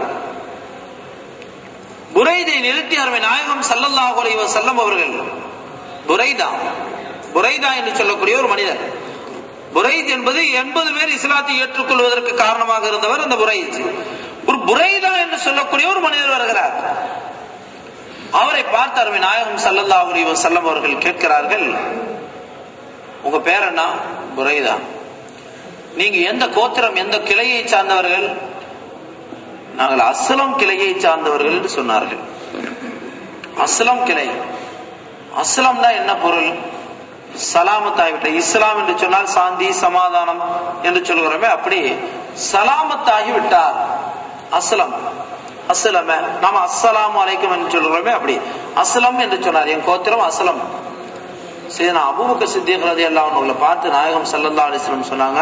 புரைதை நிறுத்தி அருமை நாயகம் சல்லல்லாஹு அலைஹி வஸல்லம் அவர்கள் புரைதா புரைதா என்று சொல்லக்கூடிய ஒரு மனிதர் புரைத் என்பது எண்பது பேர் இஸ்லாத்தை ஏற்றுக்கொள்வதற்கு காரணமாக இருந்தவர் அந்த புரைத் ஒரு புரைதா என்று சொல்லக்கூடிய ஒரு மனிதர் வருகிறார் அவரை பார்த்து அருமை நாயகம் சல்லல்லா அலைஹி வஸல்லம் அவர்கள் கேட்கிறார்கள் உங்க பேர் என்ன புரைதா நீங்க எந்த கோத்திரம் எந்த கிளையை சார்ந்தவர்கள் நாங்கள் அஸ்லம் கிளையை சார்ந்தவர்கள் என்று சொன்னார்கள் அஸ்லம் கிளை அஸ்லம்னா என்ன பொருள் சலாமத்தாகிவிட்ட இஸ்லாம் என்று சொன்னால் சாந்தி சமாதானம் என்று சொல்கிறோமே அப்படி சலாமத்தாகி விட்டார் அஸ்லம் அஸ்லம நாம அஸ்ஸலாம் அலைக்கும் என்று சொல்கிறோமே அப்படி அஸ்லம் என்று சொன்னார் என் கோத்திரம் அஸ்லம் சரி நான் அபூபக்க சித்திக் ரதி எல்லாம் உங்களை பார்த்து நாயகம் சல்லல்லா அலிஸ்லம் சொன்னாங்க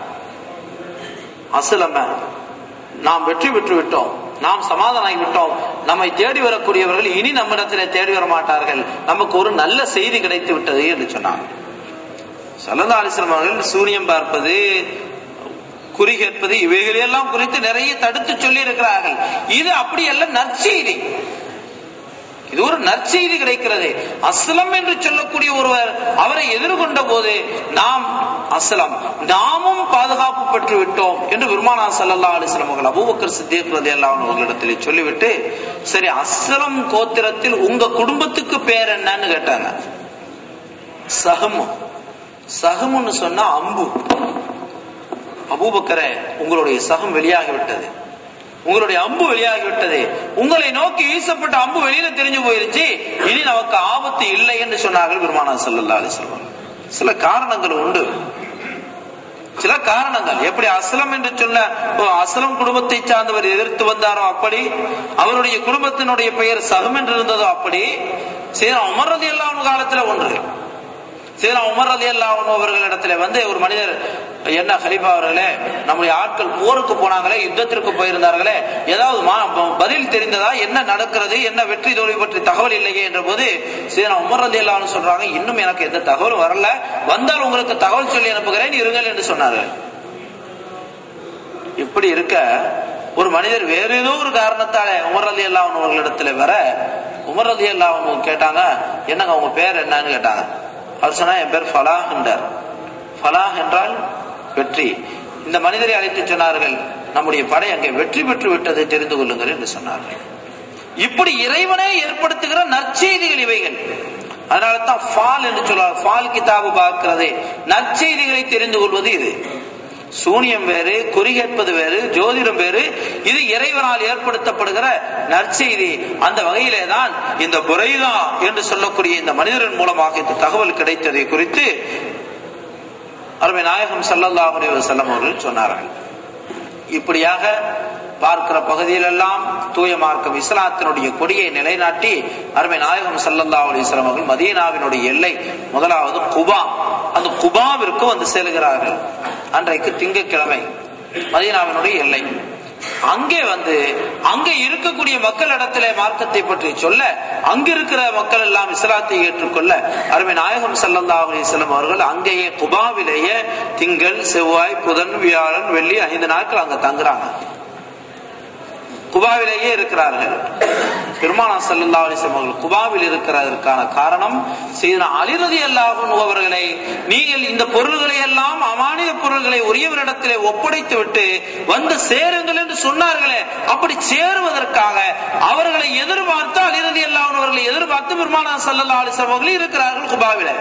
அசலம நாம் வெற்றி பெற்று விட்டோம் நாம் சமாதானாகி விட்டோம் நம்மை தேடி வரக்கூடியவர்கள் இனி நம்மிடத்திலே தேடி வர மாட்டார்கள் நமக்கு ஒரு நல்ல செய்தி கிடைத்து விட்டது என்று சொன்னாங்க சல்லல்லா அலிஸ்லம் அவர்கள் சூனியம் பார்ப்பது குறி கேட்பது இவைகளெல்லாம் குறித்து நிறைய தடுத்து சொல்லி இருக்கிறார்கள் இது அப்படி அல்ல நற்செய்தி இது ஒரு நற்செய்தி கிடைக்கிறது அஸ்லம் என்று சொல்லக்கூடிய ஒருவர் அவரை எதிர்கொண்ட போது நாம் அஸ்லம் நாமும் பாதுகாப்பு பெற்று விட்டோம் என்று பெருமானா சல்லல்லா அலிஸ்லாம் அவர்கள் அபூபக்கர் சித்திக் ரலியல்லாஹு அன்ஹு அவர்களிடத்தில் சொல்லிவிட்டு சரி அஸ்லம் கோத்திரத்தில் உங்க குடும்பத்துக்கு பேர் என்னன்னு கேட்டாங்க சஹமு சஹமுன்னு சொன்னா அம்பு அபூபக்கரே உங்களுடைய சகம் வெளியாகி விட்டது உங்களுடைய அம்பு வெளியாகி விட்டது உங்களை நோக்கி வீசப்பட்ட அம்பு வெளியில தெரிஞ்சு போயிருச்சு இனி நமக்கு ஆபத்து இல்லை என்று சொன்னார்கள் பெருமானா சல்லல்லா அலிஸ்லாம் சில காரணங்கள் உண்டு சில காரணங்கள் எப்படி அஸ்லம் என்று சொல்ல ஓ, அஸ்லம் குடும்பத்தை சார்ந்தவர் எதிர்த்து வந்தாரோ அப்படி அவருடைய குடும்பத்தினுடைய பெயர் சகம் என்று இருந்ததோ அப்படி சரி உமர் ரதி காலத்துல ஒன்று சரி உமர் ரதி அவர்களிடத்துல வந்து ஒரு மனிதர் என்ன ஹலிஃபா அவர்களே நம்முடைய ஆட்கள் போருக்கு போனாங்களே யுத்தத்திற்கு போயிருந்தார்களே ஏதாவது மா- பதில் தெரிந்ததா என்ன நடக்கிறது என்ன வெற்றி தோல்வி பற்றி தகவல் இல்லையே என்ற போது சரி உமர் ரதி சொல்றாங்க இன்னும் எனக்கு எந்த தகவலும் வரல வந்தால் உங்களுக்கு தகவல் சொல்லி அனுப்புகிறேன் இருங்கள் என்று சொன்னார்கள் இப்படி இருக்க ஒரு மனிதர் வேற ஏதோ ஒரு காரணத்தால உமர் ரதி அல்லாஹ் அவர்களிடத்துல வர உமர் ரதி அல்லாஹ் கேட்டாங்க என்னங்க உங்க பேர் என்னன்னு கேட்டாங்க அவர் சொன்னா என் பேர் ஃபலாஹ் என்றார் ஃபலாஹ் என்றால் வெற்றி இந்த மனிதரை அழைத்து சொன்னார்கள் நம்முடைய படை அங்கே வெற்றி பெற்று விட்டதை தெரிந்து கொள்ளுங்கள் என்று சொன்னார்கள் இப்படி இறைவனே ஏற்படுத்துகிற நற்செய்திகள் இவைகள் அதனால தான் ஃபால் என்று சொல்றார் ஃபால் கிதாபு பார்க்கிறது நற்செய்திகளை தெரிந்து கொள்வது இது சூனியம் வேறு குறி கேட்பது வேறு ஜோதிடம் வேறு இது இறைவனால் ஏற்படுத்தப்படுகிற நற்செய்தி அந்த வகையிலே தான் இந்த புரைதா என்று சொல்லக்கூடிய இந்த மனிதரின் மூலமாக இந்த தகவல் கிடைத்ததை குறித்து அருமை நாயகம் ஸல்லல்லாஹு அலைஹி வஸல்லம் அவர்கள் சொன்னார்கள் இப்படியாக பார்க்கிற பகுதியிலெல்லாம் தூய மார்க்கம் இஸ்லாத்தினுடைய கொடியை நிலைநாட்டி அருமை நாயகம் ஸல்லல்லாஹு அலைஹி வஸல்லம் அவர்கள் மதீனாவினுடைய எல்லை முதலாவது குபா அந்த குபாவிற்கு வந்து செல்கிறார்கள் அன்றைக்கு திங்கட்கிழமை மதீனாவினுடைய எல்லை அங்கே வந்து அங்கே இருக்கக்கூடிய மக்களிடத்திலே மார்க்கத்தை பற்றி சொல்ல அங்க இருக்கிற மக்கள் எல்லாம் இஸ்லாத்தை ஏற்றுக்கொள்ள அருமை நாயகம் ஸல்லல்லாஹு அலைஹி வஸல்லம் அவர்கள் அங்கேயே குபாவிலேயே திங்கள் செவ்வாய் புதன் வியாழன் வெள்ளி ஐந்து நாட்கள் அங்க தங்குறாங்க குபாவிலேயே இருக்கிறார்கள் பெருமானா சல்லல்லா அலிஸ்லாம் அவர்கள் குபாவில் இருக்கிறதற்கான காரணம் சீதனா அலிரதி அல்லாஹும் அவர்களை நீங்கள் இந்த பொருள்களை எல்லாம் அமானிய பொருள்களை உரியவரிடத்திலே ஒப்படைத்து விட்டு வந்து சேருங்கள் என்று சொன்னார்களே அப்படி சேருவதற்காக அவர்களை எதிர்பார்த்து அலிரதி அல்லாஹ் அவர்களை எதிர்பார்த்து பெருமானா சல்லல்லா அலிஸ்லாம் அவர்கள் இருக்கிறார்கள் குபாவில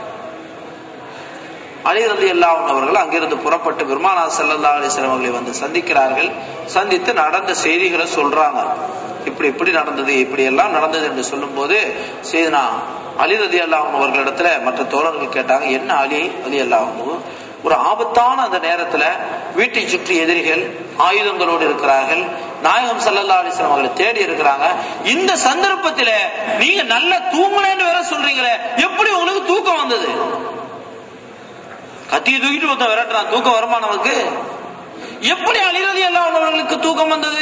அலி ரதி அல்லாஹ் அவர்கள் அங்கிருந்து புறப்பட்டு பெருமானா சல்லல்லா அலிஸ்லாம் அவர்களை வந்து சந்திக்கிறார்கள் சந்தித்து நடந்த செய்திகளை சொல்றாங்க இப்படி இப்படி நடந்தது இப்படி எல்லாம் நடந்தது என்று சொல்லும்போது செய்தனா அலி ரதி அல்லாஹ் அவர்களிடத்துல மற்ற தோழர்கள் கேட்டாங்க என்ன அலி அலி அல்லாஹ் ஒரு ஆபத்தான அந்த நேரத்துல வீட்டை சுற்றி எதிரிகள் ஆயுதங்களோடு இருக்கிறார்கள் நாயகம் சல்லல்லா அலிஸ்லாம் அவர்களை தேடி இருக்கிறாங்க இந்த சந்தர்ப்பத்தில நீங்க நல்லா தூங்கலன்னு வேற சொல்றீங்களே எப்படி உங்களுக்கு தூக்கம் வந்தது கத்தியை தூக்கிட்டு ஒருத்தன் விரட்டுறான் தூக்கம் வருமா நமக்கு எப்படி அலிரதி எல்லாம் அவர்களுக்கு தூக்கம் வந்தது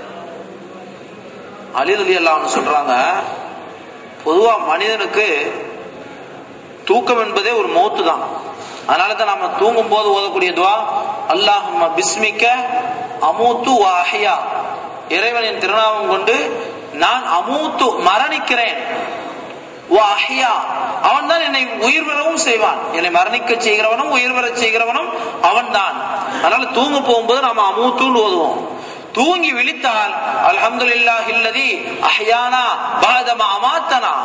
அலிரதி எல்லாம் சொல்றாங்க பொதுவா மனிதனுக்கு தூக்கம் என்பதே ஒரு மௌத்து தான் அதனாலதான் நாம தூங்கும் போது ஓதக்கூடிய துவா அல்லாஹும்ம பிஸ்மிக்க அமூத்து வாஹியா இறைவனின் திருநாமம் கொண்டு நான் அமூத்து மரணிக்கிறேன் வாஹியா அவன் தான் என்னை உயிர் பெறவும் செய்வான் என்னை மரணிக்க செய்கிறவனும் உயிர் பெற செய்கிறவனும் அவன் தான் அதனால தூங்க போகும்போது நாம அமூத்துன்னு ஓதுவோம் தூங்கி விழித்தால் அல்ஹம்துலில்லாஹ் இல்லதி அஹ்யானா பாதம அமாத்தனா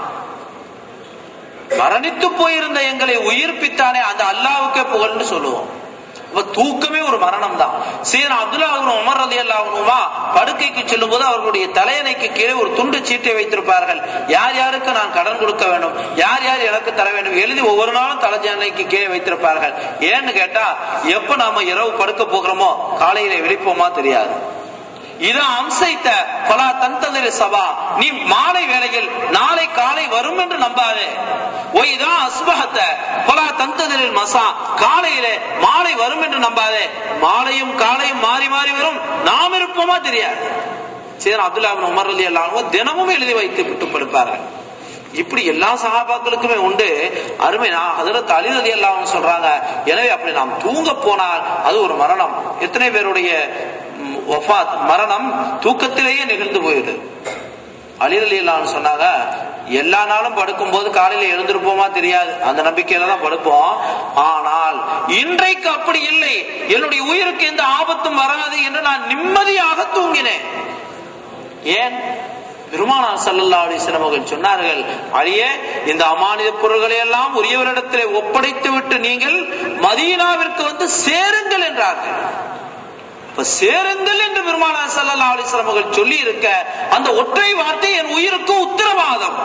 மரணித்து போயிருந்த எங்களை உயிர்ப்பித்தானே அந்த அல்லாவுக்கே புகழ்ந்து சொல்லுவோம் அப்ப தூக்கமே ஒரு மரணம் தான் சீனா அப்துல்லா உமர் ரதி அல்லாஹனுமா படுக்கைக்கு செல்லும் போது அவர்களுடைய தலையணைக்கு கீழே ஒரு துண்டு சீட்டை வைத்திருப்பார்கள் யார் யாருக்கு நான் கடன் கொடுக்க வேண்டும் யார் யார் எனக்கு தர வேண்டும் எழுதி ஒவ்வொரு நாளும் தலையணைக்கு கீழே வைத்திருப்பார்கள் ஏன்னு கேட்டா எப்ப நாம இரவு படுக்க போகிறோமோ காலையில விழிப்போமா தெரியாது இது அம்சைத்த பலா தந்ததிரு சபா நீ மாலை வேளையில் நாளை காலை வரும் என்று நம்பாதே ஒய்தான் அஸ்பகத்த பலா தந்ததிரில் மசா காலையிலே மாலை வரும் என்று நம்பாதே மாலையும் காலையும் மாறி மாறி வரும் நாம் இருப்போமா தெரியாது சரி அப்துல்லா பின் உமர் அலி அல்லாஹ் தினமும் எழுதி வைத்து விட்டு படுப்பார்கள் இப்படி எல்லா சகாபாக்களுக்குமே உண்டு அருமை நான் அதில் அலி ரதி அல்லாஹ்னு சொல்றாங்க எனவே அப்படி நாம் தூங்க போனால் அது ஒரு மரணம் எத்தனை பேருடைய ம், வஃபாத் மரணம் தூக்கத்திலேயே நிகழ்ந்து போயிடுது அலிரலியலான்னு சொன்னாங்க எல்லா நாளும் படுக்கும் போது காலையில எழுந்திருப்போமா தெரியாது அந்த நம்பிக்கையில தான் படுப்போம் ஆனால் இன்றைக்கு அப்படி இல்லை என்னுடைய உயிருக்கு எந்த ஆபத்தும் வராது என்று நான் நிம்மதியாக தூங்கினேன் ஏன் பெருமானார் சல்லல்லா அலிஸ்லாம் அவர்கள் சொன்னார்கள் அழியே இந்த அமானித பொருள்களை எல்லாம் உரியவரிடத்திலே ஒப்படைத்து விட்டு நீங்கள் மதீனாவிற்கு வந்து சேருங்கள் என்றார்கள் இப்ப சேருங்கள் என்று பெருமானார் சல்லல்லா அலிஸ்லாம் அவர்கள் சொல்லி இருக்க அந்த ஒற்றை வார்த்தை என் உயிருக்கு உத்தரவாதம்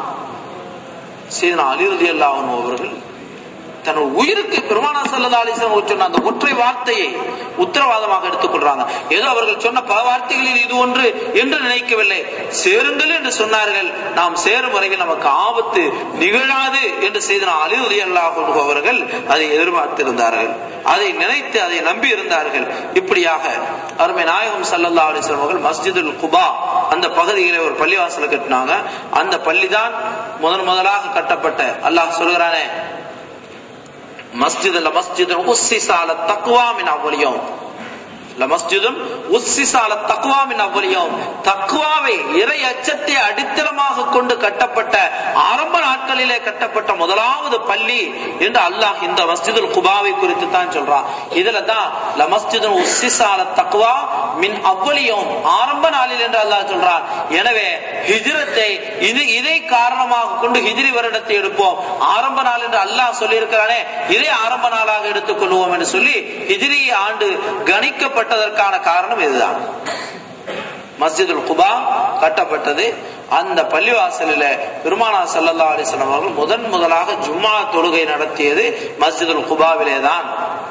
சீதனா அலிரதி அல்லாஹன் அவர்கள் தன் உயிருக்கு பெருமானா சல்லா அலிஸ்லாம் சொன்ன அந்த ஒற்றை வார்த்தையை உத்தரவாதமாக எடுத்துக்கொள்றாங்க ஏதோ அவர்கள் சொன்ன பல வார்த்தைகளில் இது ஒன்று என்று நினைக்கவில்லை சேருங்கள் என்று சொன்னார்கள் நாம் சேரும் வரையில் நமக்கு ஆபத்து நிகழாது என்று செய்த அலிரதி அல்லாஹ் அவர்கள் அதை எதிர்பார்த்திருந்தார்கள் அதை நினைத்து அதை நம்பி இருந்தார்கள் இப்படியாக அருமை நாயகம் சல்லல்லா அலிஸ்லாம் அவர்கள் மஸ்ஜிதுல் குபா அந்த பகுதியிலே ஒரு பள்ளிவாசலை கட்டினாங்க அந்த பள்ளிதான் முதன் முதலாக கட்டப்பட்ட அல்லாஹ் சொல்கிறானே மஸ்ஜித் மஸ்ஜித் உஸ்ஸிசால தக்வா மின் அவ்வளியும் லமஸ்ஜிதும் உஸ்ஸிசால தக்வா மின் அவ்வளியும் தக்வாவை இறை அச்சத்தை அடித்தளமாக கொண்டு கட்டப்பட்ட ஆரம்ப நாட்களிலே கட்டப்பட்ட முதலாவது பள்ளி என்று அல்லாஹ் இந்த மஸ்ஜிதுல் குபாவை குறித்து தான் சொல்றான் இதுல தான் லமஸ்ஜிதும் உஸ்ஸிசால தக்வா மின் அவ்வளியும் ஆரம்ப நாளில் என்று அல்லாஹ் சொல்றான் எனவே ஹிஜ்ரத்தை இது இதை காரணமாக கொண்டு ஹிஜ்ரி வருடத்தை எடுப்போம் ஆரம்ப நாள் என்று அல்லாஹ் சொல்லி இருக்கிறானே இதை ஆரம்ப நாளாக எடுத்துக் கொள்வோம் என்று சொல்லி ஹிஜ்ரி ஆண்டு கணிக்கப்பட்டதற்கான காரணம் இதுதான் மஸ்ஜிதுல் குபா கட்டப்பட்டது அந்த பள்ளிவாசலில் பெருமானா சல்லல்லா அலிஸ்லாம் அவர்கள் முதன் முதலாக ஜும்மா தொழுகை நடத்தியது மஸ்ஜிதுல் குபாவிலே தான்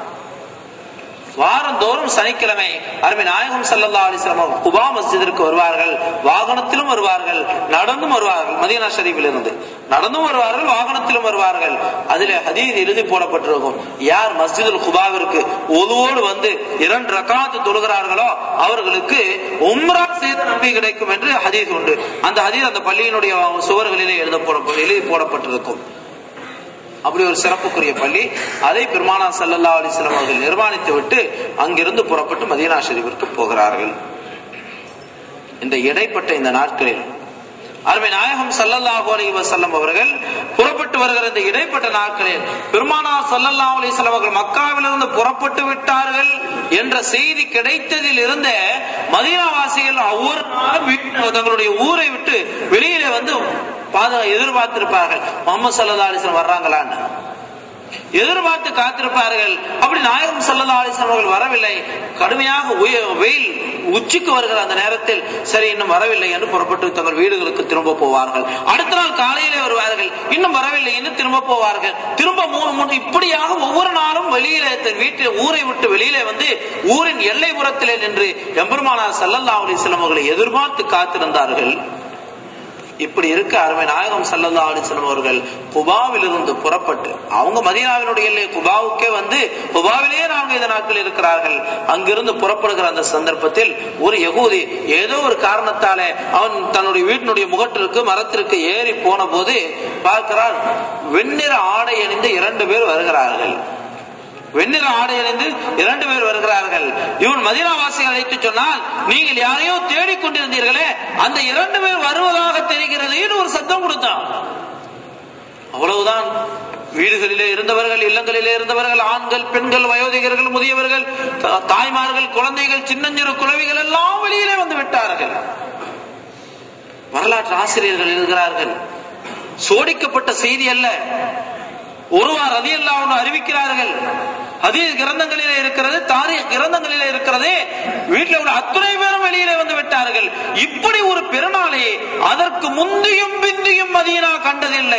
வாரந்தோறும் சனிக்கிழமை அருமை நாயகம் சல்லல்லா அலிஸ்லாம் குபா மஸ்ஜிதிற்கு வருவார்கள் வாகனத்திலும் வருவார்கள் நடந்தும் வருவார்கள் மதீனா ஷரீஃபில் இருந்து நடந்தும் வருவார்கள் வாகனத்திலும் வருவார்கள் அதிலே ஹதீத் எழுதி போடப்பட்டிருக்கும் யார் மஸ்ஜிதுல் குபாவிற்கு ஒதுவோடு வந்து இரண்டு ரகாத்து தொழுகிறார்களோ அவர்களுக்கு உம்ரா செய்த நம்பி கிடைக்கும் என்று ஹதீஸ் உண்டு அந்த ஹதீஸ் அந்த பள்ளியினுடைய சுவர்களிலே எழுத போட எழுதி போடப்பட்டிருக்கும் அப்படி ஒரு சிறப்புக்குரிய பள்ளி அதை பெருமானா சல்லல்லா அலிஸ்லாம் அவர்கள் நிர்மாணித்து விட்டு அங்கிருந்து புறப்பட்டு மதீனா ஷெரீஃபிற்கு போகிறார்கள் இந்த இடைப்பட்ட இந்த நாட்களில் அருமை நாயகம் சல்லல்லாஹு அலி வசல்லம் அவர்கள் புறப்பட்டு வருகிற இந்த இடைப்பட்ட நாட்களில் பெருமானா சல்லல்லா அலிஸ்லாம் அவர்கள் மக்காவிலிருந்து புறப்பட்டு விட்டார்கள் என்ற செய்தி கிடைத்ததில் இருந்த மதீனாவாசிகள் ஒவ்வொரு நாளும் தங்களுடைய ஊரை விட்டு வெளியிலே வந்து பாதுகா எதிர்பார்த்திருப்பார்கள் முகமது சல்லா அலிஸ்லாம் வர்றாங்களான்னு எதிர்பார்த்து காத்திருப்பார்கள் அப்படி நாயகம் சல்லா அலிஸ்லாம் அவர்கள் வரவில்லை கடுமையாக வெயில் உச்சிக்கு வருகிற அந்த நேரத்தில் சரி இன்னும் வரவில்லை என்று புறப்பட்டு தங்கள் வீடுகளுக்கு திரும்ப போவார்கள் அடுத்த நாள் காலையிலே வருவார்கள் இன்னும் வரவில்லை என்று திரும்ப போவார்கள் திரும்ப மூணு மூணு இப்படியாக ஒவ்வொரு நாளும் வெளியிலே தன் வீட்டில் ஊரை விட்டு வெளியிலே வந்து ஊரின் எல்லைப்புறத்திலே நின்று எம்பெருமானார் சல்லல்லா அலிஸ்லாம் அவர்களை எதிர்பார்த்து காத்திருந்தார்கள் இப்படி இருக்க அருமை நாயகம் சல்லல்லா அலிஸ்லாம் அவர்கள் குபாவிலிருந்து புறப்பட்டு அவங்க மதீனாவினுடைய எல்லை குபாவுக்கே வந்து குபாவிலேயே நான்கு நாட்கள் இருக்கிறார்கள் அங்கிருந்து புறப்படுகிற அந்த சந்தர்ப்பத்தில் ஒரு யகூதி ஏதோ ஒரு காரணத்தாலே அவன் தன்னுடைய வீட்டினுடைய முகட்டிற்கு மரத்திற்கு ஏறி போன போது பார்க்கிறான் வெண்ணிற ஆடை அணிந்து இரண்டு பேர் வருகிறார்கள் வெண்ணிற ஆடை அணிந்து இரண்டு பேர் வருகிறார்கள் இவன் மதினாவாசிகள் அழைத்து சொன்னால் நீங்கள் யாரையோ தேடிக்கொண்டிருந்தீர்களே அந்த இரண்டு பேர் வருவதாக தெரிகிறது ஒரு சத்தம் கொடுத்தான் அவ்வளவுதான் வீடுகளிலே இருந்தவர்கள் இல்லங்களிலே இருந்தவர்கள் ஆண்கள் பெண்கள் வயோதிகர்கள் முதியவர்கள் தாய்மார்கள் குழந்தைகள் சின்னஞ்சிறு குழவிகள் எல்லாம் வெளியிலே வந்து விட்டார்கள் வரலாற்று ஆசிரியர்கள் இருக்கிறார்கள் சோடிக்கப்பட்ட செய்தி அல்ல ஒருவார் அதி எல்லாம் அறிவிக்கிறார்கள் அதே கிரந்தங்களிலே இருக்கிறது தாரிய கிரந்தங்களிலே இருக்கிறது வீட்டில் உள்ள அத்துணை பேரும் வெளியிலே வந்து விட்டார்கள் இப்படி ஒரு பெருநாளை அதற்கு முந்தியும் பிந்தியும் மதியனா கண்டதில்லை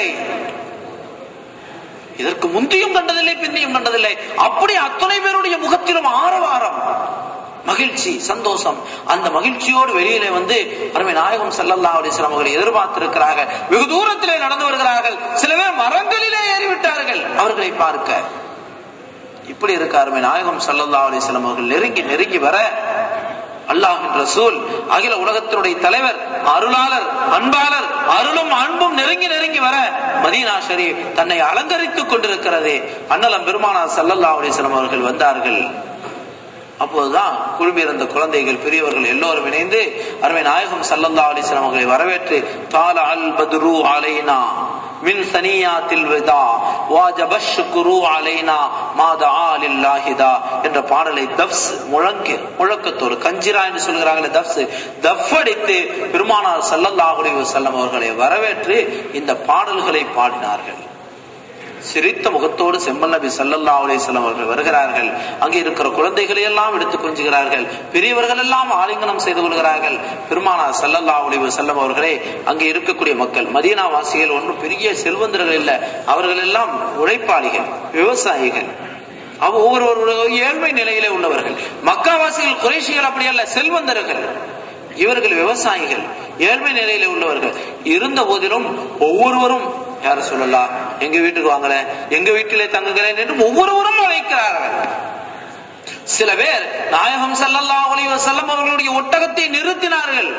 இதற்கு முந்தியும் கண்டதில்லை பிந்தியும் கண்டதில்லை அப்படி அத்துணை பேருடைய முகத்திலும் ஆரவாரம் மகிழ்ச்சி சந்தோஷம் அந்த மகிழ்ச்சியோடு வெளியிலே வந்து அருமை நாயகம் செல்லல்லா அலிஸ்லாம் அவர்கள் எதிர்பார்த்திருக்கிறார்கள் வெகு தூரத்திலே நடந்து வருகிறார்கள் சில பேர் மரங்களிலே ஏறிவிட்டார்கள் அவர்களை பார்க்க இப்படி இருக்க அருமை நாயகம் சல்லல்லா அலிஸ்லாம் அவர்கள் நெருங்கி நெருங்கி வர அல்லாஹின் ரசூல் அகில உலகத்தினுடைய தலைவர் அருளாளர் அன்பாளர் அருளும் அன்பும் நெருங்கி நெருங்கி வர மதீனா ஷரீப் தன்னை அலங்கரித்துக் கொண்டிருக்கிறது அண்ணலம் பெருமானார் சல்லல்லா அலிஸ்லாம் அவர்கள் வந்தார்கள் அப்போதுதான் குழுமியிருந்த குழந்தைகள் பெரியவர்கள் எல்லோரும் இணைந்து அருமை நாயகம் சல்லல்லா அலிஸ்லாம் அவர்களை வரவேற்று தால அல் பத்ரு அலைனா மின் சனியாத்தில் விதா வாஜப ஷுக்ரு அலைனா மாதா லில்லாஹிதா என்ற பாடலை தப்ஸ் முழங்கு முழக்கத்தோடு கஞ்சிரா என்று சொல்கிறாங்களே தப்ஸ் தஃப் அடித்து பெருமானார் சல்லல்லாஹு அலைஹி வஸல்லம் அவர்களை வரவேற்று இந்த பாடல்களை பாடினார்கள் சிரித்த முகத்தோடு செம்மல் நபி சல்லல்லா அலிஸ்லாம் அவர்கள் வருகிறார்கள் அங்கே இருக்கிற குழந்தைகளை எல்லாம் எடுத்து கொஞ்சுகிறார்கள் பெரியவர்கள் எல்லாம் ஆலிங்கனம் செய்து கொள்கிறார்கள் பெருமானார் சல்லல்லா அலி செல்லம் அவர்களே அங்கே இருக்கக்கூடிய மக்கள் மதீனா வாசிகள் ஒன்றும் பெரிய செல்வந்தர்கள் இல்லை அவர்கள் எல்லாம் உழைப்பாளிகள் விவசாயிகள் அவ ஒவ்வொரு ஏழ்மை நிலையிலே உள்ளவர்கள் மக்காவாசிகள் குறைசிகள் அப்படி அல்ல செல்வந்தர்கள் இவர்கள் விவசாயிகள் ஏழ்மை நிலையில உள்ளவர்கள் இருந்த போதிலும் ஒவ்வொருவரும் யார சொல்லலாம் எங்க வீட்டுக்கு வாங்கல எங்க வீட்டிலே தங்குகிறேன் என்று ஒவ்வொருவரும் அழைக்கிறார்கள் சில பேர் நாயகம் சல்லல்லா அலைஹி வஸல்லம் அவர்களுடைய ஒட்டகத்தை நிறுத்தினார்கள்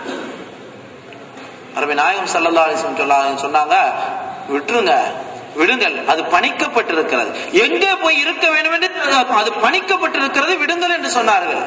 அரபி நாயகம் சல்லல்லா அலிஸ்லம் சொல்லாங்க சொன்னாங்க விட்டுருங்க விடுங்கள் அது பணிக்கப்பட்டிருக்கிறது எங்கே போய் இருக்க வேண்டும் என்று அது பணிக்கப்பட்டிருக்கிறது விடுங்கள் என்று சொன்னார்கள்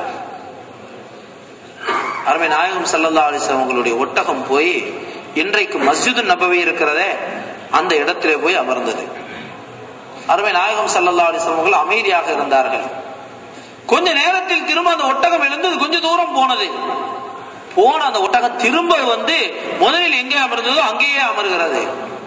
அருமை நாயகம் சல்லல்லா அலிஸ்லாம் அவங்களுடைய ஒட்டகம் போய் இன்றைக்கு மஸ்ஜிது நபவி இருக்கிறதே அந்த இடத்திலே போய் அமர்ந்தது அருமை நாயகம் சல்லல்லா அலிஸ்லாம் அவர்கள் அமைதியாக இருந்தார்கள் கொஞ்ச நேரத்தில் திரும்ப அந்த ஒட்டகம் எழுந்தது கொஞ்ச தூரம் போனது போன அந்த ஒட்டகம் திரும்ப வந்து முதலில் எங்கே அமர்ந்ததோ அங்கேயே அமர்கிறது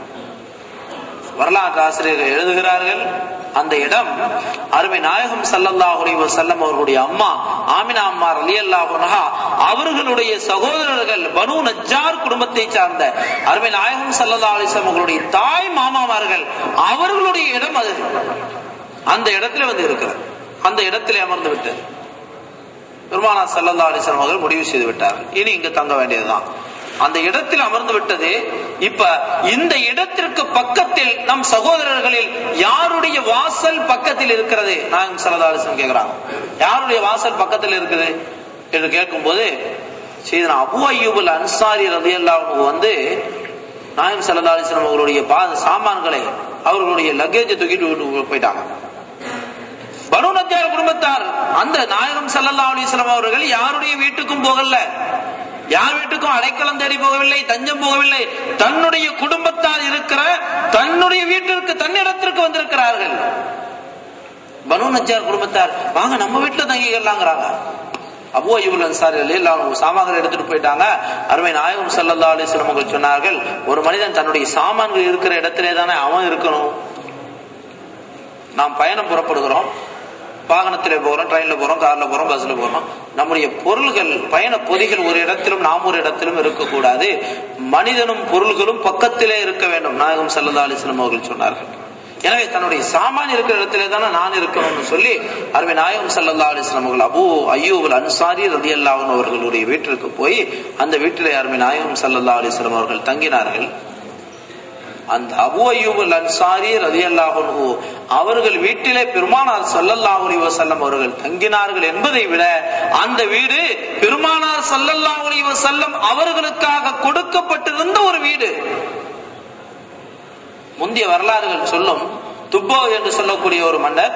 வரலாற்று ஆசிரியர்கள் எழுதுகிறார்கள் அந்த இடம் அருமை நாயகம் சல்லல்லாஹுடைய செல்லம் அவர்களுடைய அம்மா ஆமினா அம்மா அலி அல்லாஹா அவர்களுடைய சகோதரர்கள் பனு நஜார் குடும்பத்தை சார்ந்த அருமை நாயகம் சல்லல்லா அலிஸ்லாம் அவர்களுடைய தாய் மாமாமார்கள் அவர்களுடைய இடம் அது அந்த இடத்துல வந்து இருக்கிறது அந்த இடத்திலே அமர்ந்து விட்டது பெருமானா சல்லல்லா அலிஸ்லாம் அவர்கள் முடிவு செய்து விட்டார்கள் இனி இங்கு தங்க வேண்டியதுதான் அந்த இடத்தில் அமர்ந்து விட்டது இப்ப இந்த இடத்திற்கு பக்கத்தில் நம் சகோதரர்களில் யாருடைய வாசல் பக்கத்தில் இருக்கிறது நாயகம் சல்லதாலிசன் கேட்கிறாங்க யாருடைய வாசல் பக்கத்தில் இருக்குது என்று கேட்கும் போது செய்தனா அபு ஐயூபுல் அன்சாரி ரதி வந்து நாயம் சல்லதாலிசன் அவர்களுடைய சாமான்களை அவர்களுடைய லக்கேஜை தூக்கிட்டு போயிட்டாங்க பனு நத்தியார் குடும்பத்தார் அந்த நாயகம் சல்லல்லா அலிஸ்லாம் அவர்கள் யாருடைய வீட்டுக்கும் போகல யார் வீட்டுக்கும் அடைக்கலம் தேடி போகவில்லை தஞ்சம் போகவில்லை தன்னுடைய குடும்பத்தால் இருக்கிற தன்னுடைய வீட்டிற்கு தன்னிடத்திற்கு வந்திருக்கிறார்கள் பனு நச்சார் குடும்பத்தார் வாங்க நம்ம வீட்டுல தங்கிக்கலாங்கிறாங்க அபு அய்யூல் அன்சாரி எல்லாம் சாமான்கள் எடுத்துட்டு போயிட்டாங்க அருமை நாயகம் சல்லல்லா அலிஸ்லாம் அவர்கள் சொன்னார்கள் ஒரு மனிதன் தன்னுடைய சாமான்கள் இருக்கிற இடத்திலே தானே அவன் இருக்கணும் நாம் பயணம் புறப்படுகிறோம் வாகனத்திலே போறோம் ட்ரெயின்ல போறோம் கார்ல போறோம் பஸ்ல போறோம் நம்முடைய பொருள்கள் பயண பொதிகள் ஒரு இடத்திலும் நாம் ஒரு இடத்திலும் இருக்கக்கூடாது மனிதனும் பொருள்களும் பக்கத்திலே இருக்க வேண்டும் நாயகம் சல்லா அலிஸ்லாம் அவர்கள் சொன்னார்கள் எனவே தன்னுடைய சாமான் இருக்கிற இடத்திலே தானே நான் இருக்கணும்னு சொல்லி அருமை நாயகம் சல்லல்லா அலிஸ்லாம் அவர்கள் அபு ஐயூபுல் அன்சாரி ரதி அல்லாஹன் அவர்களுடைய வீட்டிற்கு போய் அந்த வீட்டிலே அருமை நாயகம் சல்லல்லா அலிஸ்லாம் அவர்கள் தங்கினார்கள் அந்த அபு அய்யூபுல் அன்சாரி ரதி அல்லாஹு அவர்கள் வீட்டிலே பெருமானார் சல்லல்லாஹு அலைஹி வஸல்லம் அவர்கள் தங்கினார்கள் என்பதை விட அந்த வீடு பெருமானார் சல்லல்லாஹு அலைஹி வஸல்லம் அவர்களுக்காக கொடுக்கப்பட்டிருந்த ஒரு வீடு முந்தைய வரலாறுகள் சொல்லும் துப்போ என்று சொல்லக்கூடிய ஒரு மன்னர்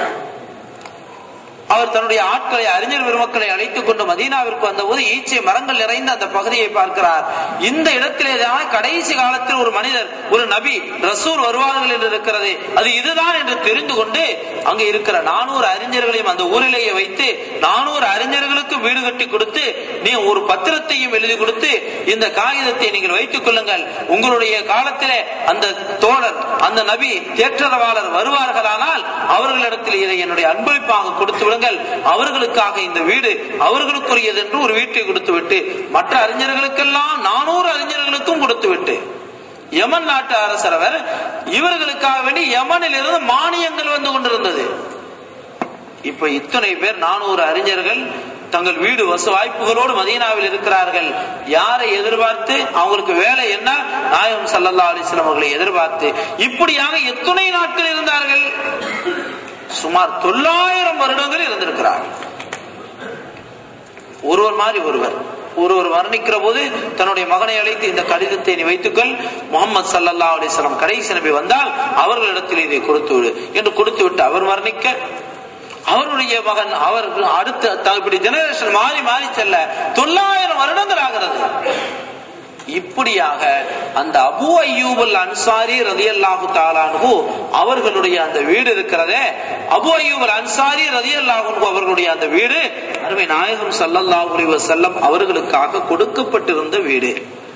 அவர் தன்னுடைய ஆட்களை அறிஞர் பெருமக்களை அழைத்துக் கொண்டு மதீனாவிற்கு வந்தபோது ஈச்சை மரங்கள் நிறைந்த அந்த பகுதியை பார்க்கிறார் இந்த இடத்திலேதான் கடைசி காலத்தில் ஒரு மனிதர் ஒரு நபி ரசூர் வருவார்கள் என்று இருக்கிறது அது இதுதான் என்று தெரிந்து கொண்டு அங்கே இருக்கிற நானூறு அறிஞர்களையும் அந்த ஊரிலேயே வைத்து நானூறு அறிஞர்களுக்கு வீடு கட்டி கொடுத்து நீ ஒரு பத்திரத்தையும் எழுதி கொடுத்து இந்த காகிதத்தை நீங்கள் வைத்துக் கொள்ளுங்கள் உங்களுடைய காலத்திலே அந்த தோழர் அந்த நபி தேற்றரவாளர் வருவார்களானால் அவர்களிடத்தில் இதை என்னுடைய அன்பளிப்பாக கொடுத்து விடுங்கள் அவர்களுக்காக இந்த வீடு அவர்களுக்குரியது என்று ஒரு வீட்டை கொடுத்து விட்டு மற்ற அறிஞர்களுக்கெல்லாம் நானூறு அறிஞர்களுக்கும் கொடுத்து விட்டு யமன் நாட்டு அரசர் அவர் இவர்களுக்காக வேண்டி யமனில் இருந்து மானியங்கள் வந்து கொண்டிருந்தது இப்ப இத்தனை பேர் நானூறு அறிஞர்கள் தங்கள் வீடு வச வாய்ப்புகளோடு மதீனாவில் இருக்கிறார்கள் யாரை எதிர்பார்த்து அவங்களுக்கு வேலை என்ன நாயகம் சல்லல்லா அலிஸ்லாம் அவர்களை எதிர்பார்த்து இப்படியாக எத்தனை நாட்கள் இருந்தார்கள் சுமார் தொள்ளாயிரம் வருடங்கள் இருந்திருக்கிறார்கள் ஒருவர் மாதிரி ஒருவர் ஒருவர் வர்ணிக்கிற போது தன்னுடைய மகனை அழைத்து இந்த கடிதத்தை நீ வைத்துக்கொள் முகமது சல்லல்லா அலிஸ்லாம் கடைசி நபி வந்தால் அவர்களிடத்தில் இதை கொடுத்து விடு என்று கொடுத்து விட்டு அவர் வர்ணிக்க அவருடைய மகன் அவர் அடுத்த த- இப்படி ஜெனரேஷன் மாறி மாறி செல்ல தொள்ளாயிரம் வருடங்கள் ஆகிறது இப்படியாக அந்த அபு அய்யூபல் அன்சாரி ரதியல்லாஹு தாலானு அவர்களுடைய அந்த வீடு இருக்கிறதே அபு அய்யூபல் அன்சாரி ரதியல்லாஹு அவர்களுடைய அந்த வீடு அருமை நாயகம் ஸல்லல்லாஹு அலைஹி வஸல்லம் அவர்களுக்காக கொடுக்கப்பட்டிருந்த வீடு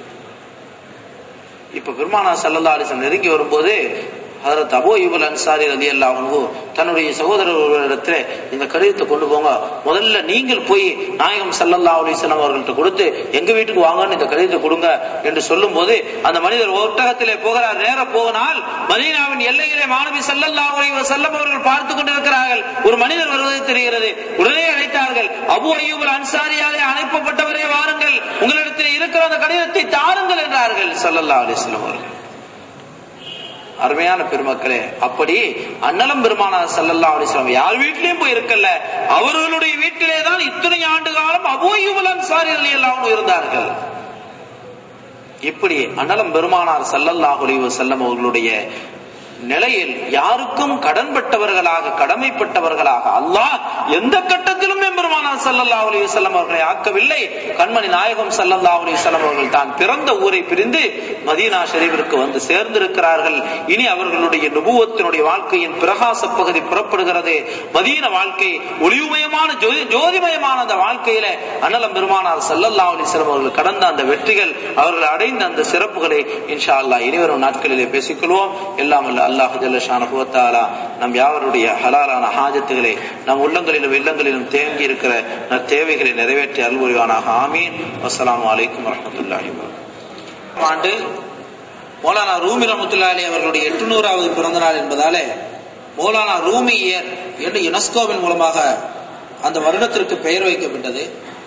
இப்ப பெருமானா சல்லல்லா அலிசன் நெருங்கி வரும்போது ஹதரத் அபு அய்யூபல் அன்சாரி ரதி அல்லாஹு தன்னுடைய சகோதரர்களிடத்துல இந்த கடிதத்தை கொண்டு போங்க முதல்ல நீங்கள் போய் நாயகம் சல்லல்லா அலிஸ்லாம் அவர்கள்ட்ட கொடுத்து எங்க வீட்டுக்கு வாங்கன்னு இந்த கடிதத்தை கொடுங்க என்று சொல்லும் போது அந்த மனிதர் ஒட்டகத்திலே போகிறார் நேர போனால் மதீனாவின் எல்லையிலே மாணவி சல்லல்லா அலைஹி வஸல்லம் அவர்கள் பார்த்து கொண்டிருக்கிறார்கள் ஒரு மனிதர் வருவது தெரிகிறது உடனே அழைத்தார்கள் அபு அய்யூபல் அன்சாரியாலே அனுப்பப்பட்டவரே வாருங்கள் உங்களிடத்தில் இருக்கிற அந்த கடிதத்தை தாருங்கள் என்றார்கள் சல்லல்லா அலிஸ்லாம் அவர்கள் அருமையான பெருமக்களே அப்படி அன்னலம் பெருமானார் சல்லல்லா அலிஸ்லாம் யார் வீட்டிலையும் போய் இருக்கல அவர்களுடைய வீட்டிலே தான் இத்தனை ஆண்டு காலம் அபோயுபல் அன்சாரி அலி எல்லாம் இருந்தார்கள் இப்படி அன்னலம் பெருமானார் சல்லல்லாஹு அலைஹி வஸல்லம் அவர்களுடைய நிலையில் யாருக்கும் கடன்பட்டவர்களாக கடமைப்பட்டவர்களாக அல்லாஹ் எந்த கட்டத்திலும் எம்பெருமானார் சல்லல்லாஹு அலைஹி வஸல்லம் அவர்களை ஆக்கவில்லை கண்மணி நாயகம் சல்லல்லாஹு அலைஹி வஸல்லம் அவர்கள் தான் பிறந்த ஊரை பிரிந்து மதீனா ஷரீஃபிற்கு வந்து சேர்ந்திருக்கிறார்கள் இனி அவர்களுடைய நுபுவத்தினுடைய வாழ்க்கையின் பிரகாச பகுதி புறப்படுகிறது மதீன வாழ்க்கை ஒளிவுமயமான ஜோதி ஜோதிமயமான அந்த வாழ்க்கையில அண்ணலம் பெருமானார் சல்லல்லாஹு அலைஹி வஸல்லம் அவர்கள் கடந்த அந்த வெற்றிகள் அவர்கள் அடைந்த அந்த சிறப்புகளை இன்ஷா அல்லாஹ் இனிவரும் நாட்களிலே பேசிக்கொள்வோம் எல்லாம் அல்ல அல்லாஹ் ஜல்லஷான தாலா நம் யாவருடைய ஹலாலான ஹாஜத்துகளை நம் உள்ளங்களிலும் இல்லங்களிலும் தேங்கி இருக்கிற நம் தேவைகளை நிறைவேற்றி அல்புரிவானாக ஆமீன் அஸ்ஸலாமு அலைக்கும் வரஹ்மத்துல்லாஹி வபரகாத்துஹு ஆண்டு மௌலானா ரூமி ரஹமத்துல்லா அலி அவர்களுடைய எட்டுநூறாவது பிறந்த நாள் என்பதாலே மௌலானா ரூமி இயர் என்று யுனெஸ்கோவின் மூலமாக அந்த வருடத்திற்கு பெயர் வைக்கப்பட்டது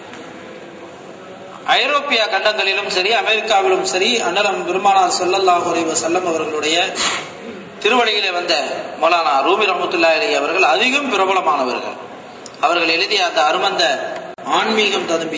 ஐரோப்பிய கண்டங்களிலும் சரி அமெரிக்காவிலும் சரி அண்ணலம் பெருமானார் ஸல்லல்லாஹு அலைஹி வஸல்லம் அவர்களுடைய திருவடியிலே வந்த மௌலானா ரூமி ரஹமத்துல்லா அலி அவர்கள் அதிகம் பிரபலமானவர்கள் அவர்கள் எழுதிய அந்த அருமந்த ஆன்மீகம் ததும்பி